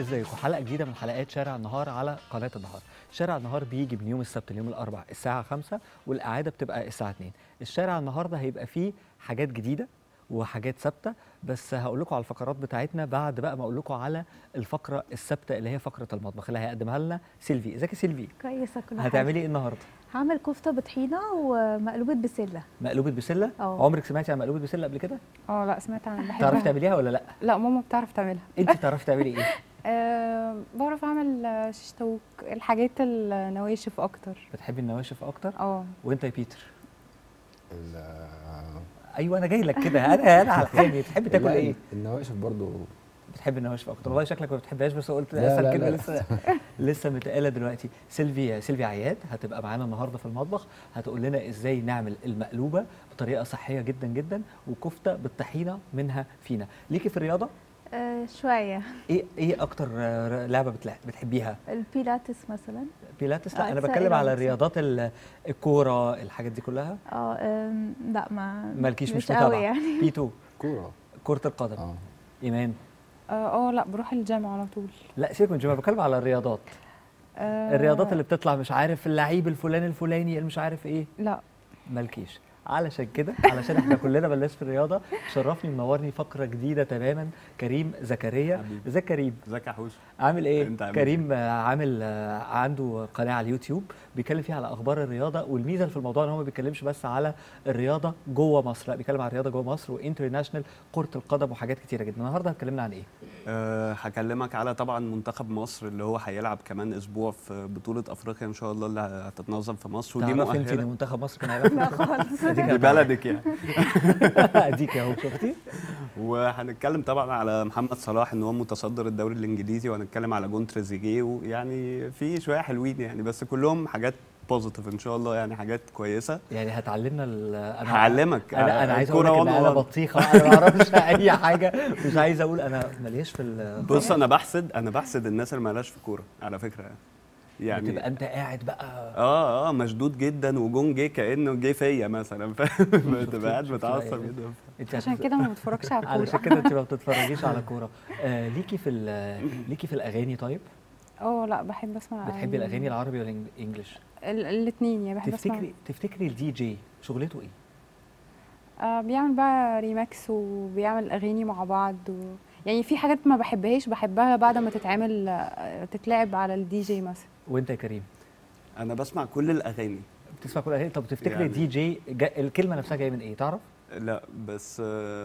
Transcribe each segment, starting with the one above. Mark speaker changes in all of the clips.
Speaker 1: ازيكم حلقه جديده من حلقات شارع النهار على قناه النهار شارع النهار بيجي من يوم السبت ليوم الاربع الساعه 5 والاعاده بتبقى الساعه 2 الشارع النهارده هيبقى فيه حاجات جديده وحاجات ثابته بس هقول لكم على الفقرات بتاعتنا بعد بقى ما اقول لكم على الفقره الثابته اللي هي فقره المطبخ اللي هيقدمها لنا سيلفي ازيك يا سيلفي
Speaker 2: كويسه كل حاجه
Speaker 1: هتعملي ايه النهارده
Speaker 2: هعمل كفته بطحينه ومقلوبه بسله
Speaker 1: مقلوبه بسله
Speaker 2: اه.
Speaker 1: عمرك سمعتي عن مقلوبه بسله قبل كده
Speaker 3: اه لا سمعت عنها بحبها
Speaker 1: تعرفي تعمليها ولا لا
Speaker 3: لا ماما بتعرف تعملها
Speaker 1: انت بتعرفي تعملي ايه
Speaker 3: أه بعرف اعمل آه، شيش طاووق الحاجات النواشف اكتر
Speaker 1: بتحبي النواشف اكتر
Speaker 3: اه
Speaker 1: وانت يا بيتر
Speaker 4: ال-
Speaker 1: ايوه انا جاي لك كده انا انا على حاجه بتحبي تاكل
Speaker 4: لا،
Speaker 1: ايه
Speaker 4: النواشف برضو
Speaker 1: بتحب النواشف اكتر والله شكلك ما بتحبهاش بس قلت
Speaker 4: لا،
Speaker 1: اسال
Speaker 4: لا،
Speaker 1: كلمه
Speaker 4: لا.
Speaker 1: لسه لسه متقاله دلوقتي سيلفي سيلفي عياد هتبقى معانا النهارده في المطبخ هتقول لنا ازاي نعمل المقلوبه بطريقه صحيه جدا جدا وكفته بالطحينه منها فينا ليكي في الرياضه
Speaker 2: آه شويه
Speaker 1: ايه ايه اكتر آه، لعبه بتلع- بتحبيها
Speaker 2: البيلاتس مثلا
Speaker 1: بيلاتس
Speaker 2: آه،
Speaker 1: لا انا
Speaker 2: إكسا
Speaker 1: بتكلم على
Speaker 2: إيراني.
Speaker 1: الرياضات ال- الكوره الحاجات دي كلها
Speaker 2: اه آم، لا ما
Speaker 1: مالكيش مش,
Speaker 2: مش
Speaker 1: متابعه
Speaker 2: قوي يعني
Speaker 1: بيتو
Speaker 4: كورة
Speaker 1: كره القدم
Speaker 4: اه
Speaker 1: ايمان
Speaker 3: اه آه، لا بروح الجيم على طول
Speaker 1: لا سيبك من جماعه بتكلم على الرياضات
Speaker 3: أه
Speaker 1: الرياضات اللي بتطلع مش عارف اللعيب الفلاني الفلاني اللي مش عارف ايه
Speaker 3: لا
Speaker 1: مالكيش علشان كده علشان احنا كلنا بلاش في الرياضه شرفني منورني فقره جديده تماما كريم زكريا
Speaker 5: حبيبي.
Speaker 1: ازيك كريم
Speaker 5: ازيك يا حوش
Speaker 1: عامل ايه
Speaker 5: انت عامل
Speaker 1: كريم آه، عامل آه، عنده قناه على اليوتيوب بيتكلم فيها على اخبار الرياضه والميزه اللي في الموضوع ان هو ما بيتكلمش بس على الرياضه جوه مصر لا بيتكلم على الرياضه جوه مصر وانترناشونال كره القدم وحاجات كتيره جدا النهارده هتكلمنا عن ايه
Speaker 5: أه هكلمك على طبعا منتخب مصر اللي هو هيلعب كمان اسبوع في بطوله افريقيا ان شاء الله اللي هتتنظم في مصر ودي
Speaker 1: تعرفي انت ان
Speaker 5: مؤهله
Speaker 1: منتخب مصر كان هيلعب
Speaker 2: لا خالص
Speaker 1: اديك
Speaker 5: دي بلدك يعني
Speaker 1: اديك اهو شفتي
Speaker 5: وهنتكلم طبعا على محمد صلاح ان هو متصدر الدوري الانجليزي وهنتكلم على جون تريزيجيه ويعني في شويه حلوين يعني بس كلهم حاجات بوزيتيف ان شاء الله يعني حاجات كويسه
Speaker 1: يعني هتعلمنا ال- انا
Speaker 5: هعلمك
Speaker 1: انا انا عايز اقول
Speaker 5: الكورة
Speaker 1: لك ان
Speaker 5: one
Speaker 1: انا
Speaker 5: on one.
Speaker 1: بطيخه انا ما اعرفش اي حاجه مش عايز اقول انا ماليش في ال
Speaker 5: بص انا بحسد انا بحسد الناس اللي مالهاش في كوره على فكره يعني يعني
Speaker 1: بتبقى انت قاعد بقى
Speaker 5: اه اه مشدود جدا وجون جه كانه جه فيا مثلا فاهم بتبقى قاعد
Speaker 1: شفت
Speaker 5: متعصب
Speaker 1: الأيام.
Speaker 5: جدا
Speaker 1: انت
Speaker 3: عشان كده ما بتفرجش على
Speaker 1: علشان
Speaker 3: الكوره
Speaker 1: كده انت ما بتتفرجيش على كوره آه ليكي في ال- ليكي في الاغاني طيب
Speaker 3: اه لا بحب اسمع
Speaker 1: بتحبي الاغاني العربي ولا الانجليش
Speaker 3: الاثنين يعني بحب اسمع
Speaker 1: تفتكري تفتكري الدي جي شغلته ايه
Speaker 3: آه بيعمل بقى ريماكس وبيعمل اغاني مع بعض و... يعني في حاجات ما بحبهاش بحبها بعد ما تتعمل آه، تتلعب على الدي جي مثلا
Speaker 1: وانت يا كريم
Speaker 5: انا بسمع كل الاغاني
Speaker 1: بتسمع كل الاغاني طب تفتكري
Speaker 5: يعني-
Speaker 1: الدي جي جا الكلمه نفسها جايه من ايه تعرف
Speaker 5: لا بس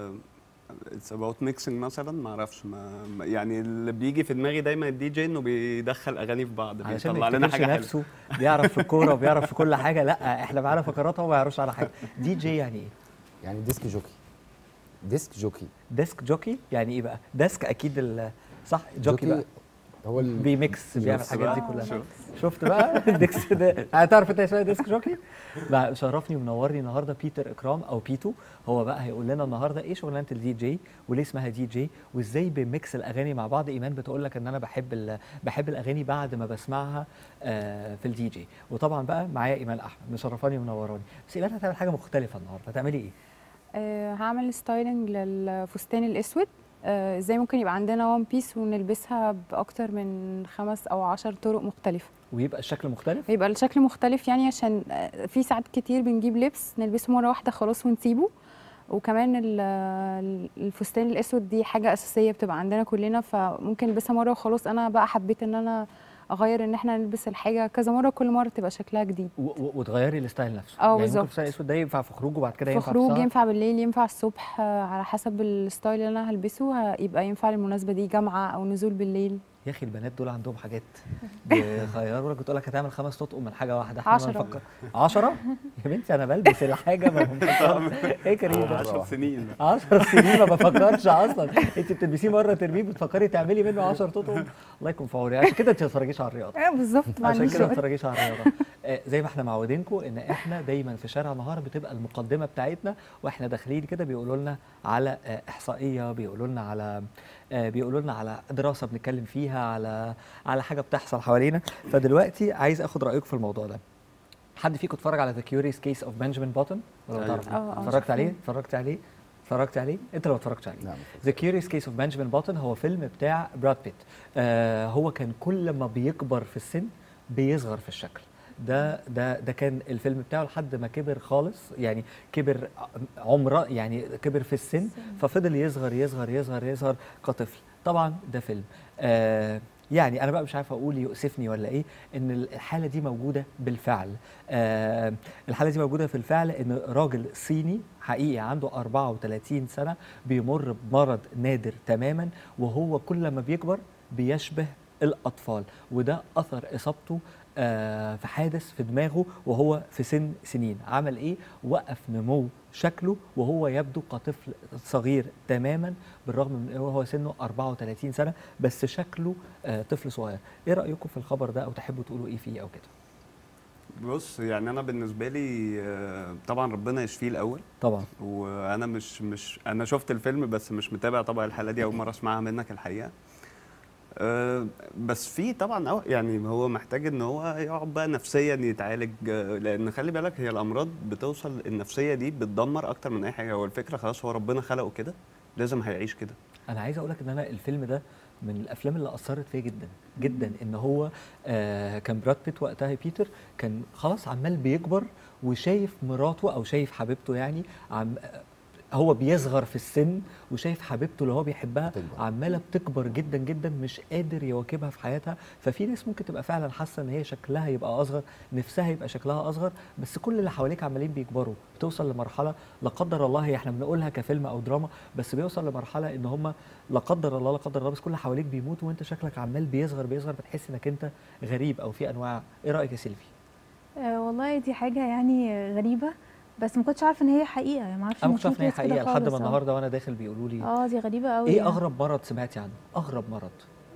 Speaker 5: اتس اباوت ميكسنج مثلا ما اعرفش ما ما- يعني اللي بيجي في دماغي دايما الدي جي انه بيدخل اغاني في بعض
Speaker 1: علشان
Speaker 5: بيطلع
Speaker 1: ما
Speaker 5: لنا
Speaker 1: يفتكرش
Speaker 5: حاجه حلوه
Speaker 1: نفسه بيعرف في الكوره وبيعرف في كل حاجه لا احنا معانا فقرات هو ما يعرفش على حاجه دي جي يعني ايه
Speaker 4: يعني ديسك جوكي ديسك جوكي
Speaker 1: ديسك جوكي يعني ايه بقى ديسك اكيد ال- صح جوكي بقى
Speaker 4: هو ال...
Speaker 1: بيميكس بيعمل
Speaker 5: شفت
Speaker 1: الحاجات دي
Speaker 5: بقى؟
Speaker 1: كلها
Speaker 5: شفت.
Speaker 1: شفت بقى الديكس ده هتعرف انت اسمها ديسك جوكي بقى شرفني ومنورني النهارده بيتر اكرام او بيتو هو بقى هيقول لنا النهارده ايه شغلانه الدي جي وليه اسمها دي جي وازاي بنميكس الاغاني مع بعض ايمان بتقول لك ان انا بحب ال- بحب الاغاني بعد ما بسمعها آه، في الدي جي وطبعا بقى معايا ايمان احمد مشرفاني ومنوراني بس ايمان هتعمل حاجه مختلفه النهارده هتعملي ايه
Speaker 3: آه هعمل ستايلنج للفستان الاسود آه، ازاي ممكن يبقى عندنا وان بيس ونلبسها باكتر من خمس او عشر طرق مختلفه
Speaker 1: ويبقى الشكل مختلف
Speaker 3: يبقى الشكل مختلف يعني عشان آه، في ساعات كتير بنجيب لبس نلبسه مره واحده خلاص ونسيبه وكمان ال- ال- الفستان الاسود دي حاجه اساسيه بتبقى عندنا كلنا فممكن نلبسها مره وخلاص انا بقى حبيت ان انا اغير ان احنا نلبس الحاجه كذا مره كل مره تبقى شكلها جديد
Speaker 1: و- و- وتغيري الستايل نفسه
Speaker 3: اه
Speaker 1: يعني ممكن
Speaker 3: بالظبط.
Speaker 1: الفستان الاسود ده ينفع في خروج وبعد كده
Speaker 3: في
Speaker 1: ينفع
Speaker 3: خروج
Speaker 1: في سهر؟
Speaker 3: ينفع بالليل ينفع الصبح آه، على حسب الستايل اللي انا هلبسه ه- يبقى ينفع للمناسبه دي جامعه او نزول بالليل
Speaker 1: يا اخي البنات دول عندهم حاجات بيخيروا لك بتقول لك هتعمل خمس تطقم من حاجه واحده احنا ما
Speaker 3: عشرة.
Speaker 1: نفكر 10 يا بنتي انا بلبس الحاجه ما بفكر ايه كريم ده
Speaker 5: 10 سنين
Speaker 1: 10 سنين ما بفكرش اصلا انت بتلبسيه مره ترميه بتفكري تعملي منه 10 تطقم الله يكون في عونك عشان كده انت ما تتفرجيش على الرياضه
Speaker 3: ايه بالظبط ما
Speaker 1: عشان
Speaker 3: عنديش
Speaker 1: كده ما
Speaker 3: وقت.
Speaker 1: تتفرجيش على الرياضه آه، زي ما احنا معودينكم ان احنا دايما في شارع نهار بتبقى المقدمه بتاعتنا واحنا داخلين كده بيقولوا لنا على آه، احصائيه بيقولوا لنا على آه، بيقولوا لنا على دراسه بنتكلم فيها على على حاجه بتحصل حوالينا فدلوقتي عايز اخد رايكم في الموضوع ده حد فيكم اتفرج على ذا كيوريوس كيس اوف بنجامين بوتن ولا ما
Speaker 5: أيوة.
Speaker 1: تعرف
Speaker 3: اه اه
Speaker 1: اتفرجت
Speaker 3: شايفاه.
Speaker 1: عليه اتفرجت عليه اتفرجت عليه انت لو اتفرجتش عليه
Speaker 4: نعم
Speaker 1: ذا كيوريوس كيس اوف بنجامين باتون هو فيلم بتاع براد بيت آه هو كان كل ما بيكبر في السن بيصغر في الشكل ده ده ده كان الفيلم بتاعه لحد ما كبر خالص يعني كبر عمره يعني كبر في السن ففضل يصغر يصغر يصغر يصغر كطفل طبعا ده فيلم آه يعني انا بقى مش عارف اقول يؤسفني ولا ايه ان الحاله دي موجوده بالفعل آه الحاله دي موجوده في الفعل ان راجل صيني حقيقي عنده 34 سنه بيمر بمرض نادر تماما وهو كل ما بيكبر بيشبه الاطفال وده اثر اصابته آه، في حادث في دماغه وهو في سن سنين عمل ايه وقف نمو شكله وهو يبدو كطفل صغير تماما بالرغم من ان هو سنه 34 سنه بس شكله آه، طفل صغير ايه رايكم في الخبر ده او تحبوا تقولوا ايه فيه او كده
Speaker 5: بص يعني انا بالنسبه لي آه، طبعا ربنا يشفيه الاول
Speaker 1: طبعا
Speaker 5: وانا مش مش انا شفت الفيلم بس مش متابع طبعا الحلقه دي اول مره اسمعها منك الحقيقه أه بس في طبعا أو يعني هو محتاج ان هو يقعد بقى نفسيا يتعالج آه، لان خلي بالك هي الامراض بتوصل النفسيه دي بتدمر اكتر من اي حاجه هو الفكره خلاص هو ربنا خلقه كده لازم هيعيش كده
Speaker 1: انا عايز اقول لك ان انا الفيلم ده من الافلام اللي اثرت فيا جدا جدا ان هو آه كان براد بيت وقتها بيتر كان خلاص عمال بيكبر وشايف مراته او شايف حبيبته يعني عم هو بيصغر في السن وشايف حبيبته اللي هو بيحبها
Speaker 4: بتكبر.
Speaker 1: عماله بتكبر جدا جدا مش قادر يواكبها في حياتها ففي ناس ممكن تبقى فعلا حاسه ان هي شكلها يبقى اصغر نفسها يبقى شكلها اصغر بس كل اللي حواليك عمالين بيكبروا بتوصل لمرحله لا قدر الله هي احنا بنقولها كفيلم او دراما بس بيوصل لمرحله ان هم لا قدر الله لا قدر الله بس كل اللي حواليك بيموتوا وانت شكلك عمال بيصغر بيصغر بتحس انك انت غريب او في انواع ايه رايك يا سيلفي
Speaker 2: آه والله دي حاجه يعني غريبه بس ما كنتش عارفه ان هي حقيقه يعني ما اعرفش
Speaker 1: انا
Speaker 2: إن
Speaker 1: كنت عارف
Speaker 2: في
Speaker 1: ان هي
Speaker 2: كيس كده
Speaker 1: حقيقه لحد ما
Speaker 2: خالص. آه.
Speaker 1: النهارده وانا داخل بيقولوا لي
Speaker 2: اه دي غريبه قوي
Speaker 1: ايه
Speaker 2: يعني.
Speaker 1: اغرب مرض سمعتي عنه اغرب مرض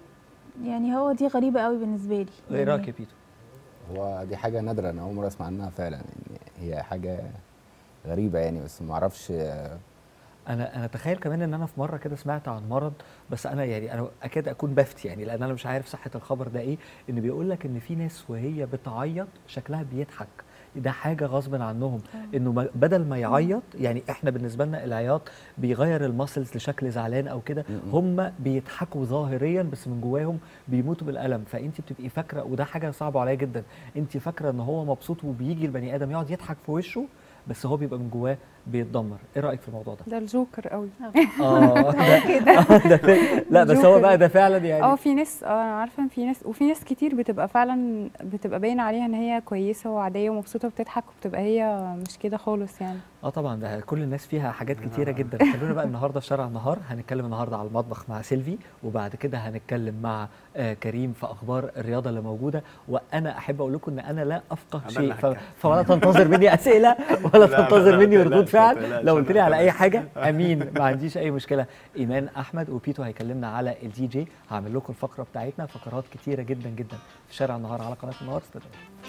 Speaker 2: يعني هو دي غريبه قوي بالنسبه لي
Speaker 1: ايه
Speaker 2: يعني
Speaker 1: رايك يا بيتو
Speaker 4: هو دي حاجه نادره انا اول مره اسمع عنها فعلا يعني هي حاجه غريبه يعني بس ما اعرفش آه،
Speaker 1: انا انا تخيل كمان ان انا في مره كده سمعت عن مرض بس انا يعني انا اكاد اكون بفتي يعني لان انا مش عارف صحه الخبر ده ايه ان بيقول لك ان في ناس وهي بتعيط شكلها بيضحك ده حاجه غصب عنهم انه ما- بدل ما يعيط يعني احنا بالنسبه لنا العياط بيغير الماسلز لشكل زعلان او كده هم بيضحكوا ظاهريا بس من جواهم بيموتوا بالالم فانت بتبقي فاكره وده حاجه صعبه عليا جدا انت فاكره ان هو مبسوط وبيجي البني ادم يقعد يضحك في وشه بس هو بيبقى من جواه بيتدمر ايه رايك في الموضوع ده
Speaker 3: ده الجوكر قوي
Speaker 1: اه ده- آه، ده فعلا- لا بس هو بقى ده فعلا
Speaker 3: اه
Speaker 1: يعني
Speaker 3: في ناس اه انا عارفه ان في ناس وفي ناس كتير بتبقى فعلا بتبقى باين عليها ان هي كويسه وعاديه ومبسوطه وبتضحك وبتبقى هي مش كده خالص يعني
Speaker 1: اه طبعا ده كل الناس فيها حاجات كتيره جدا خلونا بقى النهارده في شارع النهار هنتكلم النهارده على المطبخ مع سيلفي وبعد كده هنتكلم مع آه كريم في اخبار الرياضه اللي موجوده وانا احب اقول لكم ان انا لا افقه
Speaker 5: أنا
Speaker 1: شيء
Speaker 5: اللي
Speaker 1: ف...
Speaker 5: هتكلم.
Speaker 1: فلا تنتظر مني اسئله ولا
Speaker 5: لا، لا،
Speaker 1: تنتظر
Speaker 5: لا،
Speaker 1: مني
Speaker 5: ما
Speaker 1: ردود
Speaker 5: تقلقش، ما
Speaker 1: فعل
Speaker 5: تقلقش،
Speaker 1: لو قلت لي
Speaker 5: أنا
Speaker 1: على اي
Speaker 5: تمام.
Speaker 1: حاجه امين ما عنديش اي مشكله ايمان احمد وبيتو هيكلمنا على الدي جي هعمل لكم الفقره بتاعتنا فقرات كتيره جدا جدا في شارع النهار على قناه النهار استنوا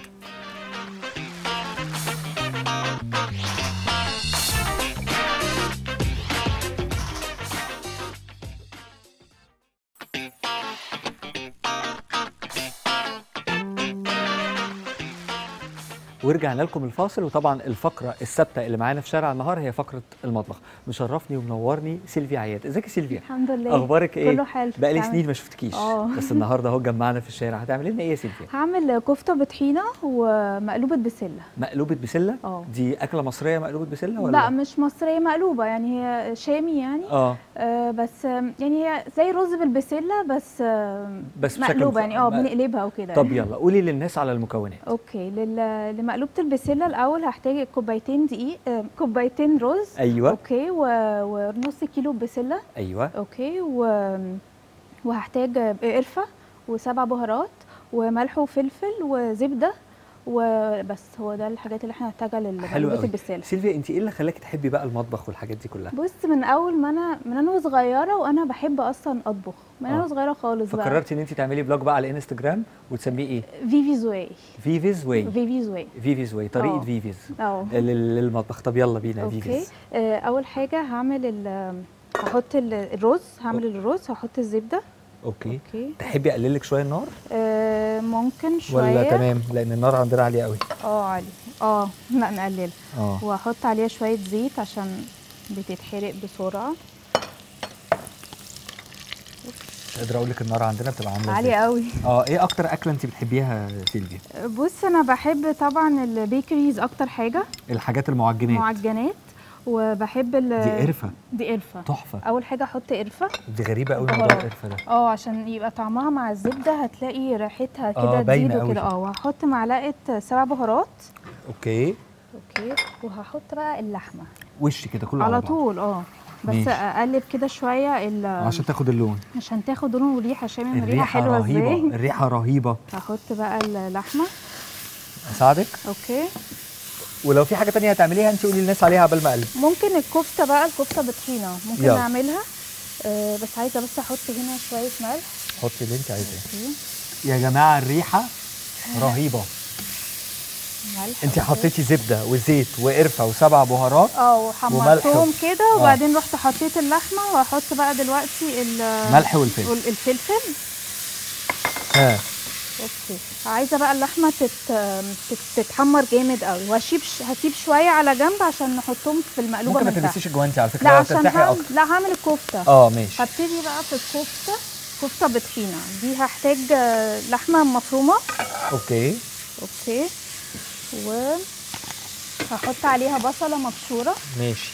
Speaker 1: ورجعنا لكم الفاصل وطبعا الفقره الثابته اللي معانا في شارع النهار هي فقره المطبخ مشرفني ومنورني سيلفي عياد ازيك يا سيلفيا
Speaker 2: الحمد لله
Speaker 1: اخبارك ايه
Speaker 2: كله حلو
Speaker 1: بقالي
Speaker 2: تعمل-
Speaker 1: سنين ما شفتكيش
Speaker 2: آه.
Speaker 1: بس النهارده اهو جمعنا في الشارع هتعملي لنا ايه يا سيلفيا
Speaker 2: هعمل كفته بطحينه ومقلوبه بسله
Speaker 1: مقلوبه بسله
Speaker 2: اه
Speaker 1: دي اكله مصريه مقلوبه بسله ولا
Speaker 2: لا مش مصريه مقلوبه يعني هي شامي يعني
Speaker 1: اه
Speaker 2: آه بس آم، يعني هي زي رز بالبسله بس آم،
Speaker 1: بس بشكل
Speaker 2: مقلوبه
Speaker 1: مخ-
Speaker 2: يعني اه
Speaker 1: م-
Speaker 2: بنقلبها وكده
Speaker 1: طب
Speaker 2: يعني.
Speaker 1: يلا قولي للناس على المكونات
Speaker 2: اوكي لل- لمقلوبه البسله الاول هحتاج كوبايتين دقيق آه، كوبايتين رز
Speaker 1: ايوه
Speaker 2: اوكي و... ونص كيلو بسله
Speaker 1: ايوه
Speaker 2: اوكي و... وهحتاج قرفه وسبع بهارات وملح وفلفل وزبده وبس هو ده الحاجات اللي احنا هنحتاجها
Speaker 1: حلو
Speaker 2: للمقلوبه
Speaker 1: قوي
Speaker 2: البسله
Speaker 1: سيلفيا انت ايه اللي خلاكي تحبي بقى المطبخ والحاجات دي كلها
Speaker 2: بص من اول ما انا من انا صغيره وانا بحب اصلا اطبخ من
Speaker 1: آه.
Speaker 2: انا صغيره خالص بقى
Speaker 1: فقررتي ان انت تعملي بلوج بقى على الانستجرام وتسميه ايه
Speaker 2: فيفي زوي
Speaker 1: فيفيز واي
Speaker 2: فيفي زوي
Speaker 1: فيفيز واي طريقه
Speaker 2: آه.
Speaker 1: فيفيز
Speaker 2: اه
Speaker 1: لل- للمطبخ طب يلا بينا
Speaker 2: اوكي
Speaker 1: فيفيز
Speaker 2: آه، اول حاجه هعمل ال هحط ال- الرز هعمل الرز هحط الزبده
Speaker 1: اوكي
Speaker 2: اوكي
Speaker 1: تحبي اقلل لك شويه النار
Speaker 2: آه ممكن شويه
Speaker 1: ولا تمام لان النار عندنا عاليه قوي
Speaker 2: اه عالي اه لا نقلل
Speaker 1: اه
Speaker 2: واحط عليها شويه زيت عشان بتتحرق بسرعه
Speaker 1: مش قادر اقول لك النار عندنا بتبقى عامله
Speaker 2: عاليه
Speaker 1: ازاي
Speaker 2: قوي
Speaker 1: اه ايه اكتر اكله انت بتحبيها يا سيلفيا
Speaker 2: بص انا بحب طبعا البيكريز اكتر حاجه
Speaker 1: الحاجات المعجنات
Speaker 2: معجنات وبحب ال
Speaker 1: دي قرفه
Speaker 2: دي قرفه
Speaker 1: تحفه
Speaker 2: اول حاجه احط قرفه
Speaker 1: دي غريبه قوي موضوع
Speaker 2: بهارات.
Speaker 1: القرفه ده
Speaker 2: اه عشان يبقى طعمها مع الزبده هتلاقي ريحتها
Speaker 1: آه،
Speaker 2: كده
Speaker 1: باينة
Speaker 2: تزيد
Speaker 1: قوي.
Speaker 2: وكده اه وهحط معلقه سبع بهارات
Speaker 1: اوكي
Speaker 2: اوكي وهحط بقى اللحمه
Speaker 1: وش كده كله
Speaker 2: على
Speaker 1: بعض.
Speaker 2: طول اه بس
Speaker 1: ماشي.
Speaker 2: اقلب كده شويه ال-
Speaker 1: عشان تاخد اللون
Speaker 2: عشان تاخد لون وريحه شامم الريحه
Speaker 1: الريحه
Speaker 2: حلوه
Speaker 1: رهيبه
Speaker 2: ازاي
Speaker 1: الريحه رهيبه
Speaker 2: هحط بقى اللحمه
Speaker 1: اساعدك
Speaker 2: اوكي
Speaker 1: ولو في حاجه تانية هتعمليها انت قولي للناس عليها قبل ما اقلب
Speaker 2: ممكن الكفته بقى الكفته بطحينه ممكن
Speaker 1: يلا.
Speaker 2: نعملها آه بس عايزه بس احط هنا شويه ملح
Speaker 1: حطي اللي انت عايزاه
Speaker 2: اوكي
Speaker 1: يا جماعه الريحه رهيبه
Speaker 2: ملح
Speaker 1: انت
Speaker 2: أوكي.
Speaker 1: حطيتي زبده وزيت وقرفه وسبع بهارات
Speaker 2: اه
Speaker 1: وملح.
Speaker 2: وحمرتهم كده
Speaker 1: آه.
Speaker 2: وبعدين رحت حطيت اللحمه وهحط بقى دلوقتي ال-
Speaker 1: ملح والفلفل
Speaker 2: الفلفل
Speaker 1: ها
Speaker 2: اوكي عايزه بقى اللحمه تت... تت... تتحمر جامد قوي وهسيب ش... هسيب شويه على جنب عشان نحطهم في المقلوبه
Speaker 1: ممكن ما
Speaker 2: من تحت
Speaker 1: تلبسيش الجوانتي على فكره
Speaker 2: لا
Speaker 1: لو
Speaker 2: عشان
Speaker 1: ترتاحي
Speaker 2: هعمل...
Speaker 1: اكتر
Speaker 2: لا هعمل الكفته
Speaker 1: اه ماشي
Speaker 2: هبتدي بقى في الكفته كفته بطحينه دي هحتاج آه، لحمه مفرومه
Speaker 1: اوكي
Speaker 2: اوكي و هحط عليها بصله مبشوره
Speaker 1: ماشي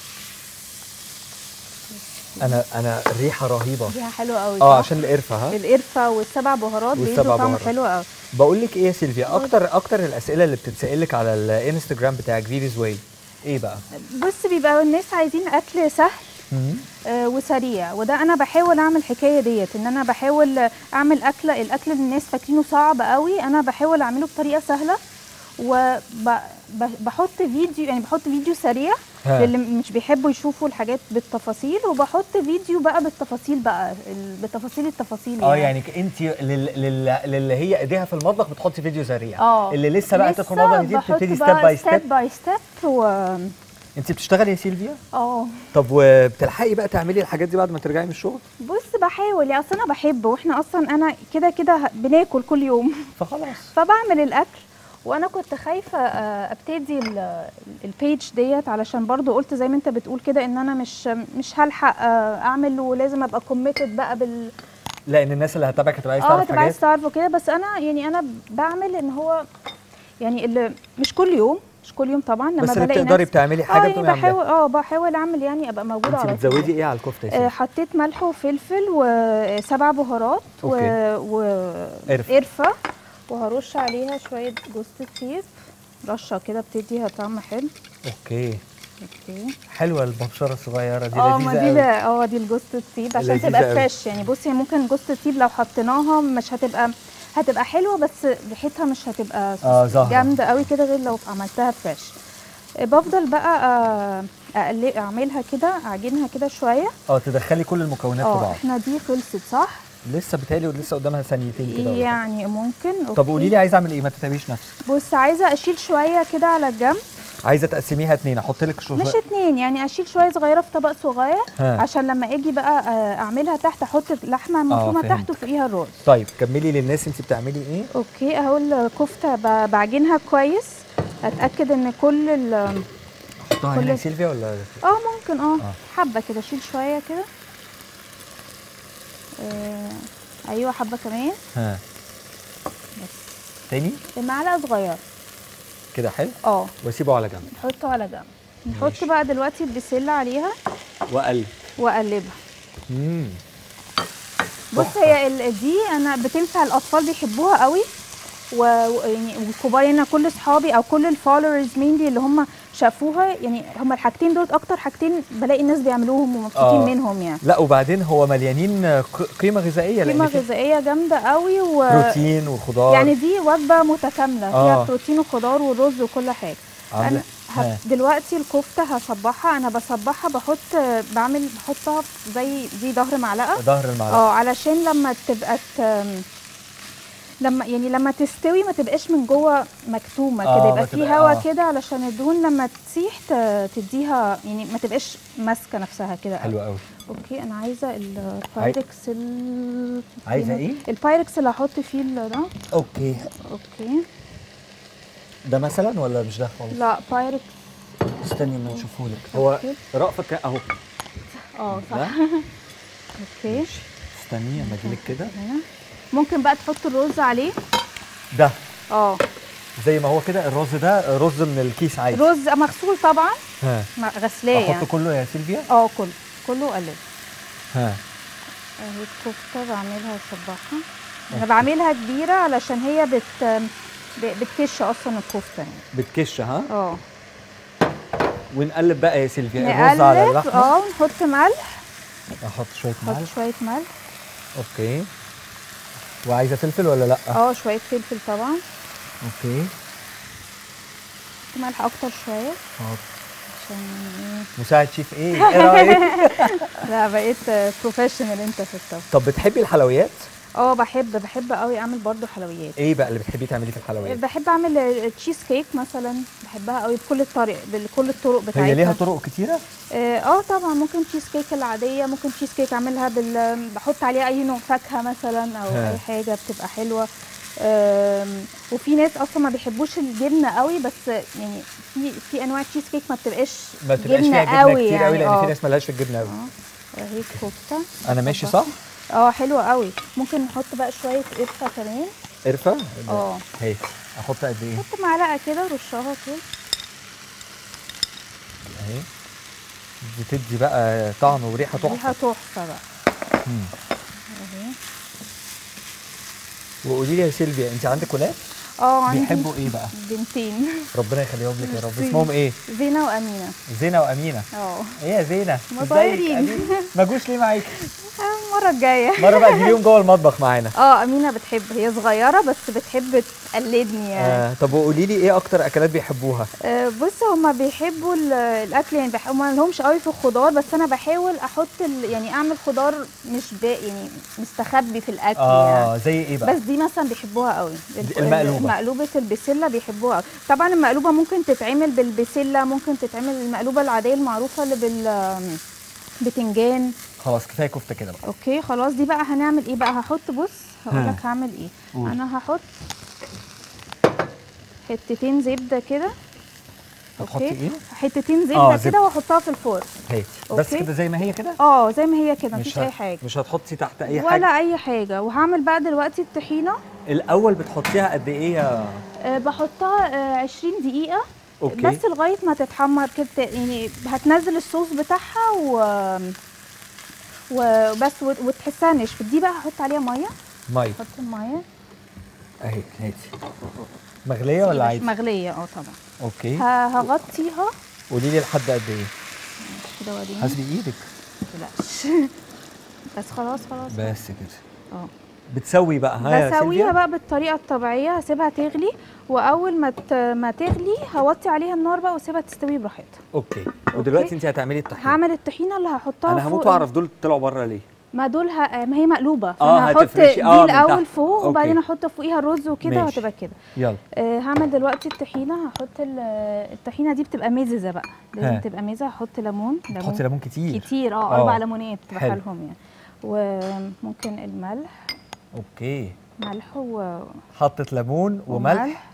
Speaker 1: انا انا الريحه رهيبه
Speaker 2: دي حلوه قوي
Speaker 1: اه
Speaker 2: صح؟
Speaker 1: عشان القرفه ها
Speaker 2: القرفه والسبع بهارات
Speaker 1: والسبع
Speaker 2: بيدوا طعم
Speaker 1: بهارات.
Speaker 2: حلو قوي
Speaker 1: بقول لك ايه يا سيلفيا اكتر اكتر الاسئله اللي بتتسال لك على الانستجرام بتاعك فيريز واي ايه بقى
Speaker 2: بص بيبقى الناس عايزين اكل سهل
Speaker 1: مم.
Speaker 2: آه، وسريع وده انا بحاول اعمل الحكايه ديت ان انا بحاول اعمل اكله الاكل اللي الناس فاكرينه صعب قوي انا بحاول اعمله بطريقه سهله وبحط فيديو يعني بحط فيديو سريع
Speaker 1: ها.
Speaker 2: للي مش بيحبوا يشوفوا الحاجات بالتفاصيل وبحط فيديو بقى بالتفاصيل بقى ال- بتفاصيل التفاصيل
Speaker 1: اه يعني انت لل... لل... للي هي ايديها في المطبخ بتحطي فيديو سريع
Speaker 2: اه
Speaker 1: اللي لسه بقى تدخل المطبخ جديد بتبتدي ستيب باي ستيب
Speaker 2: ستيب باي ستيب و
Speaker 1: انت بتشتغلي يا سيلفيا
Speaker 2: اه
Speaker 1: طب وبتلحقي بقى تعملي الحاجات دي بعد ما ترجعي من الشغل
Speaker 2: بص بحاول يعني اصل انا بحب واحنا اصلا انا كده كده ه- بناكل كل يوم
Speaker 1: فخلاص
Speaker 2: فبعمل الاكل وانا كنت خايفه آه، ابتدي ال- البيج ديت علشان برضو قلت زي ما انت بتقول كده ان انا مش مش هلحق آه، اعمل ولازم ابقى كوميتد بقى بال
Speaker 1: لان الناس اللي هتتابعك هتبقى عايزه
Speaker 2: اه
Speaker 1: تعرف
Speaker 2: هتبقى عايز
Speaker 1: حاجات
Speaker 2: تعرف وكده بس انا يعني انا بعمل ان هو يعني اللي مش كل يوم مش كل يوم طبعا لما
Speaker 1: بس اللي
Speaker 2: بلاقي
Speaker 1: بتقدري
Speaker 2: ناس
Speaker 1: بتعملي
Speaker 2: اه
Speaker 1: حاجه
Speaker 2: يعني
Speaker 1: بتقومي عاملاها
Speaker 2: بحاول اه بحاول اعمل يعني ابقى موجوده
Speaker 1: انت
Speaker 2: على طول
Speaker 1: بتزودي ايه على الكفته يا
Speaker 2: آه،
Speaker 1: سيلفيا
Speaker 2: حطيت ملح وفلفل وسبع بهارات و...
Speaker 1: أوكي.
Speaker 2: و...
Speaker 1: قرفة.
Speaker 2: قرفة وهرش عليها شوية جوز الطيب رشة كده بتديها طعم حلو
Speaker 1: اوكي
Speaker 2: اوكي
Speaker 1: حلوه المبشره الصغيره دي
Speaker 2: اه ما دي
Speaker 1: لذيذه
Speaker 2: لا-
Speaker 1: قوي
Speaker 2: اه دي الجوز الطيب عشان
Speaker 1: لذيذة
Speaker 2: تبقى
Speaker 1: أوي.
Speaker 2: فريش يعني بصي ممكن جوز الطيب لو حطيناها مش هتبقى هتبقى حلوه بس ريحتها مش هتبقى
Speaker 1: آه، زهرة.
Speaker 2: جامده قوي كده غير لو عملتها فريش آه، بفضل بقى آه، أقل- اعملها كده اعجنها كده شويه
Speaker 1: اه تدخلي كل المكونات في
Speaker 2: اه
Speaker 1: بعض
Speaker 2: احنا دي خلصت صح
Speaker 1: لسه بتهيألي ولسه قدامها ثانيتين كده ولا حاجة.
Speaker 2: يعني ممكن
Speaker 1: طب
Speaker 2: أوكي.
Speaker 1: قولي لي عايزه اعمل ايه ما تتعبيش نفسك
Speaker 2: بص عايزه اشيل شويه كده على الجنب
Speaker 1: عايزه تقسميها اتنين احط لك شو
Speaker 2: مش اتنين يعني اشيل شويه صغيره في طبق صغير
Speaker 1: ها.
Speaker 2: عشان لما اجي بقى آه، اعملها تحت احط اللحمه المفرومه
Speaker 1: فهمت.
Speaker 2: تحت وفوقيها الرز
Speaker 1: طيب كملي للناس انت بتعملي ايه
Speaker 2: اوكي اهو الكفته ب- بعجنها كويس اتاكد ان كل ال
Speaker 1: احطها
Speaker 2: كل-
Speaker 1: هنا يا سيلفيا ولا
Speaker 2: اه ممكن اه
Speaker 1: آه.
Speaker 2: حبه كده اشيل شويه كده آه ايوه حبه كمان
Speaker 1: ها تاني
Speaker 2: معلقه صغيره
Speaker 1: كده حلو
Speaker 2: اه
Speaker 1: واسيبه على جنب
Speaker 2: نحطه على جنب نحط
Speaker 1: ماشي.
Speaker 2: بقى دلوقتي البسله عليها
Speaker 1: واقلب
Speaker 2: واقلبها
Speaker 1: امم
Speaker 2: بص
Speaker 1: تحفة.
Speaker 2: هي ال- دي انا بتنفع الاطفال بيحبوها قوي و- ويعني والكبار يعني كل اصحابي او كل الفولورز مينلي اللي هم شافوها يعني هم الحاجتين دول اكتر حاجتين بلاقي الناس بيعملوهم ومبسوطين
Speaker 1: آه.
Speaker 2: منهم يعني
Speaker 1: لا وبعدين هو مليانين ق- قيمه غذائيه
Speaker 2: قيمه
Speaker 1: لان في
Speaker 2: غذائيه جامده قوي و
Speaker 1: بروتين وخضار
Speaker 2: يعني دي وجبه متكامله فيها
Speaker 1: آه.
Speaker 2: بروتين وخضار ورز وكل حاجه
Speaker 1: عامله
Speaker 2: انا
Speaker 1: ها.
Speaker 2: هب- دلوقتي الكفته هصبحها انا بصبحها بحط بعمل بحطها في زي دي ظهر معلقه
Speaker 1: ظهر المعلقه
Speaker 2: اه علشان لما تبقى ت... لما يعني لما تستوي ما تبقاش من جوه مكتومه
Speaker 1: آه،
Speaker 2: كده
Speaker 1: ما
Speaker 2: يبقى
Speaker 1: تبقى-
Speaker 2: في هوا
Speaker 1: آه.
Speaker 2: كده علشان الدهون لما تسيح ت... تديها يعني ما تبقاش ماسكه نفسها كده
Speaker 1: حلو قوي
Speaker 2: اوكي انا عايزه البايركس ال...
Speaker 1: عايزة إيه؟
Speaker 2: البايركس اللي هحط فيه ال- ده
Speaker 1: اوكي
Speaker 2: اوكي
Speaker 1: ده مثلا ولا مش ده خالص
Speaker 2: لا بايركس
Speaker 1: استني ما نشوفه لك هو رأفت كان- اهو
Speaker 2: اه
Speaker 1: ده
Speaker 2: صح اوكي
Speaker 1: استني اما اجيلك كده
Speaker 2: هنا ممكن بقى تحط الرز عليه
Speaker 1: ده
Speaker 2: اه
Speaker 1: زي ما هو كده الرز ده رز من الكيس عادي
Speaker 2: رز مغسول طبعا
Speaker 1: ها
Speaker 2: مع- غسلاه
Speaker 1: احط
Speaker 2: يعني
Speaker 1: كله يا سيلفيا
Speaker 2: اه كله كله قلب
Speaker 1: ها
Speaker 2: اهي الكفته بعملها وصبحها انا بعملها كبيره علشان هي بت ب- بتكش اصلا الكفته يعني
Speaker 1: بتكش ها
Speaker 2: اه
Speaker 1: ونقلب بقى يا سيلفيا الرز على
Speaker 2: نقلب
Speaker 1: اللحمه
Speaker 2: اه نحط ملح
Speaker 1: احط شويه
Speaker 2: نحط
Speaker 1: ملح
Speaker 2: شويه ملح
Speaker 1: اوكي وعايزه فلفل ولا لا
Speaker 2: اه شويه فلفل طبعا
Speaker 1: اوكي
Speaker 2: ملح اكتر شويه
Speaker 1: حاضر.
Speaker 2: عشان ايه
Speaker 1: مساعد شيف ايه ايه رايك
Speaker 2: لا بقيت بروفيشنال انت في الطبخ
Speaker 1: طب بتحبي الحلويات
Speaker 2: اه بحب بحب قوي اعمل برضو حلويات
Speaker 1: ايه بقى اللي بتحبي تعمليه في الحلويات
Speaker 2: بحب اعمل تشيز كيك مثلا بحبها قوي بكل الطريق بكل الطرق بتاعتها
Speaker 1: هي ليها طرق كتيره
Speaker 2: اه آه طبعا ممكن تشيز كيك العاديه ممكن تشيز كيك اعملها بال بحط عليها اي نوع فاكهه مثلا او
Speaker 1: ها.
Speaker 2: اي حاجه بتبقى حلوه آم، وفي ناس اصلا ما بيحبوش الجبنه قوي بس يعني في في انواع تشيز كيك ما بتبقاش
Speaker 1: ما تبقاش فيها جبنه
Speaker 2: قوي
Speaker 1: كتير قوي
Speaker 2: يعني
Speaker 1: لان في
Speaker 2: اه
Speaker 1: ناس مالهاش في الجبنه قوي
Speaker 2: اه اهي كفته
Speaker 1: انا ماشي صح
Speaker 2: اه حلوه قوي ممكن نحط بقى شويه قرفه كمان
Speaker 1: قرفه
Speaker 2: اه
Speaker 1: هي احط قد ايه
Speaker 2: حط معلقه كده رشها كده
Speaker 1: اهي بتدي بقى طعم وريحه
Speaker 2: ريحه
Speaker 1: تحفه
Speaker 2: تحفه بقى
Speaker 1: مم.
Speaker 2: اهي
Speaker 1: وقولي لي يا سيلفيا انت عندك ولاد
Speaker 2: اه عندي
Speaker 1: بيحبوا ايه بقى
Speaker 2: بنتين
Speaker 1: ربنا يخليهم لك يا رب
Speaker 2: ميرسي.
Speaker 1: اسمهم ايه
Speaker 2: زينه وامينه
Speaker 1: زينه وامينه
Speaker 2: اه
Speaker 1: ايه يا زينه
Speaker 2: هما
Speaker 1: ازيك
Speaker 2: صغيرين.
Speaker 1: أمينة؟ ما جوش ليه معاكي
Speaker 2: المره الجايه
Speaker 1: مره بقى تجيبيهم جوه المطبخ معانا
Speaker 2: اه امينه بتحب هي صغيره بس بتحب تقلدني يعني
Speaker 1: آه طب وقولي لي ايه اكتر اكلات بيحبوها
Speaker 2: آه بص هما بيحبوا ال- الاكل يعني بح... هما لهمش قوي في الخضار بس انا بحاول احط ال... يعني اعمل خضار مش باقي يعني مستخبي في الاكل يعني
Speaker 1: اه زي ايه بقى
Speaker 2: بس دي مثلا بيحبوها قوي
Speaker 1: دي المقلوبة.
Speaker 2: مقلوبه البسله بيحبوها قوي طبعا المقلوبه ممكن تتعمل بالبسله ممكن تتعمل المقلوبه العاديه المعروفه اللي بال بتنجان
Speaker 1: خلاص كفايه كفته كده بقى
Speaker 2: اوكي خلاص دي بقى هنعمل ايه بقى هحط بص هقول
Speaker 1: ها.
Speaker 2: لك هعمل ايه
Speaker 1: قول.
Speaker 2: انا هحط حتتين زبده كده
Speaker 1: هتحطي ايه
Speaker 2: حتتين زبده
Speaker 1: آه،
Speaker 2: كده
Speaker 1: زبدة.
Speaker 2: واحطها في الفرن
Speaker 1: هي بس
Speaker 2: أوكي.
Speaker 1: كده زي ما هي كده
Speaker 2: اه زي ما هي كده مفيش
Speaker 1: ه-
Speaker 2: اي حاجه
Speaker 1: مش هتحطي تحت اي
Speaker 2: ولا
Speaker 1: حاجه
Speaker 2: اي حاجه وهعمل بقى دلوقتي الطحينه
Speaker 1: الاول بتحطيها قد ايه يا
Speaker 2: أه بحطها أه 20 دقيقه
Speaker 1: اوكي
Speaker 2: بس لغايه ما تتحمر كده يعني هتنزل الصوص بتاعها و وبس وت- وتحسها نشفت دي بقى هحط عليها ميه
Speaker 1: مي
Speaker 2: احط الميه
Speaker 1: اهي هاتي مغليه ولا عادي
Speaker 2: مغليه اه طبعا
Speaker 1: اوكي
Speaker 2: ه- هغطيها
Speaker 1: قولي لي لحد قد ايه
Speaker 2: كده وريني
Speaker 1: حاسبي ايدك
Speaker 2: متقلقش بس خلاص خلاص
Speaker 1: بس كده
Speaker 2: اه
Speaker 1: بتسوي بقى ها يا
Speaker 2: بسويها
Speaker 1: سيلفيا
Speaker 2: بقى بالطريقه الطبيعيه هسيبها تغلي واول ما ت- ما تغلي هوطي عليها النار بقى واسيبها تستوي براحتها
Speaker 1: اوكي ودلوقتي انت هتعملي الطحينه
Speaker 2: هعمل الطحينه اللي هحطها
Speaker 1: انا هموت
Speaker 2: فوق
Speaker 1: واعرف دول طلعوا بره ليه
Speaker 2: ما دول ه... ما هي مقلوبه
Speaker 1: آه،
Speaker 2: فانا هحط
Speaker 1: هتفرشي-
Speaker 2: دي
Speaker 1: آه، من
Speaker 2: الاول
Speaker 1: تحت.
Speaker 2: فوق
Speaker 1: أوكي.
Speaker 2: وبعدين احط فوقيها الرز وكده
Speaker 1: ماشي.
Speaker 2: وهتبقى كده
Speaker 1: يلا
Speaker 2: أه هعمل دلوقتي الطحينه هحط ال- الطحينه دي بتبقى مززه بقى
Speaker 1: ها.
Speaker 2: لازم تبقى مزه هحط ليمون
Speaker 1: تحطي ليمون كتير
Speaker 2: كتير اه
Speaker 1: آه.
Speaker 2: اربع ليمونات
Speaker 1: حلو.
Speaker 2: بحالهم يعني وممكن الملح
Speaker 1: اوكي
Speaker 2: ملح و...
Speaker 1: حطت ليمون وملح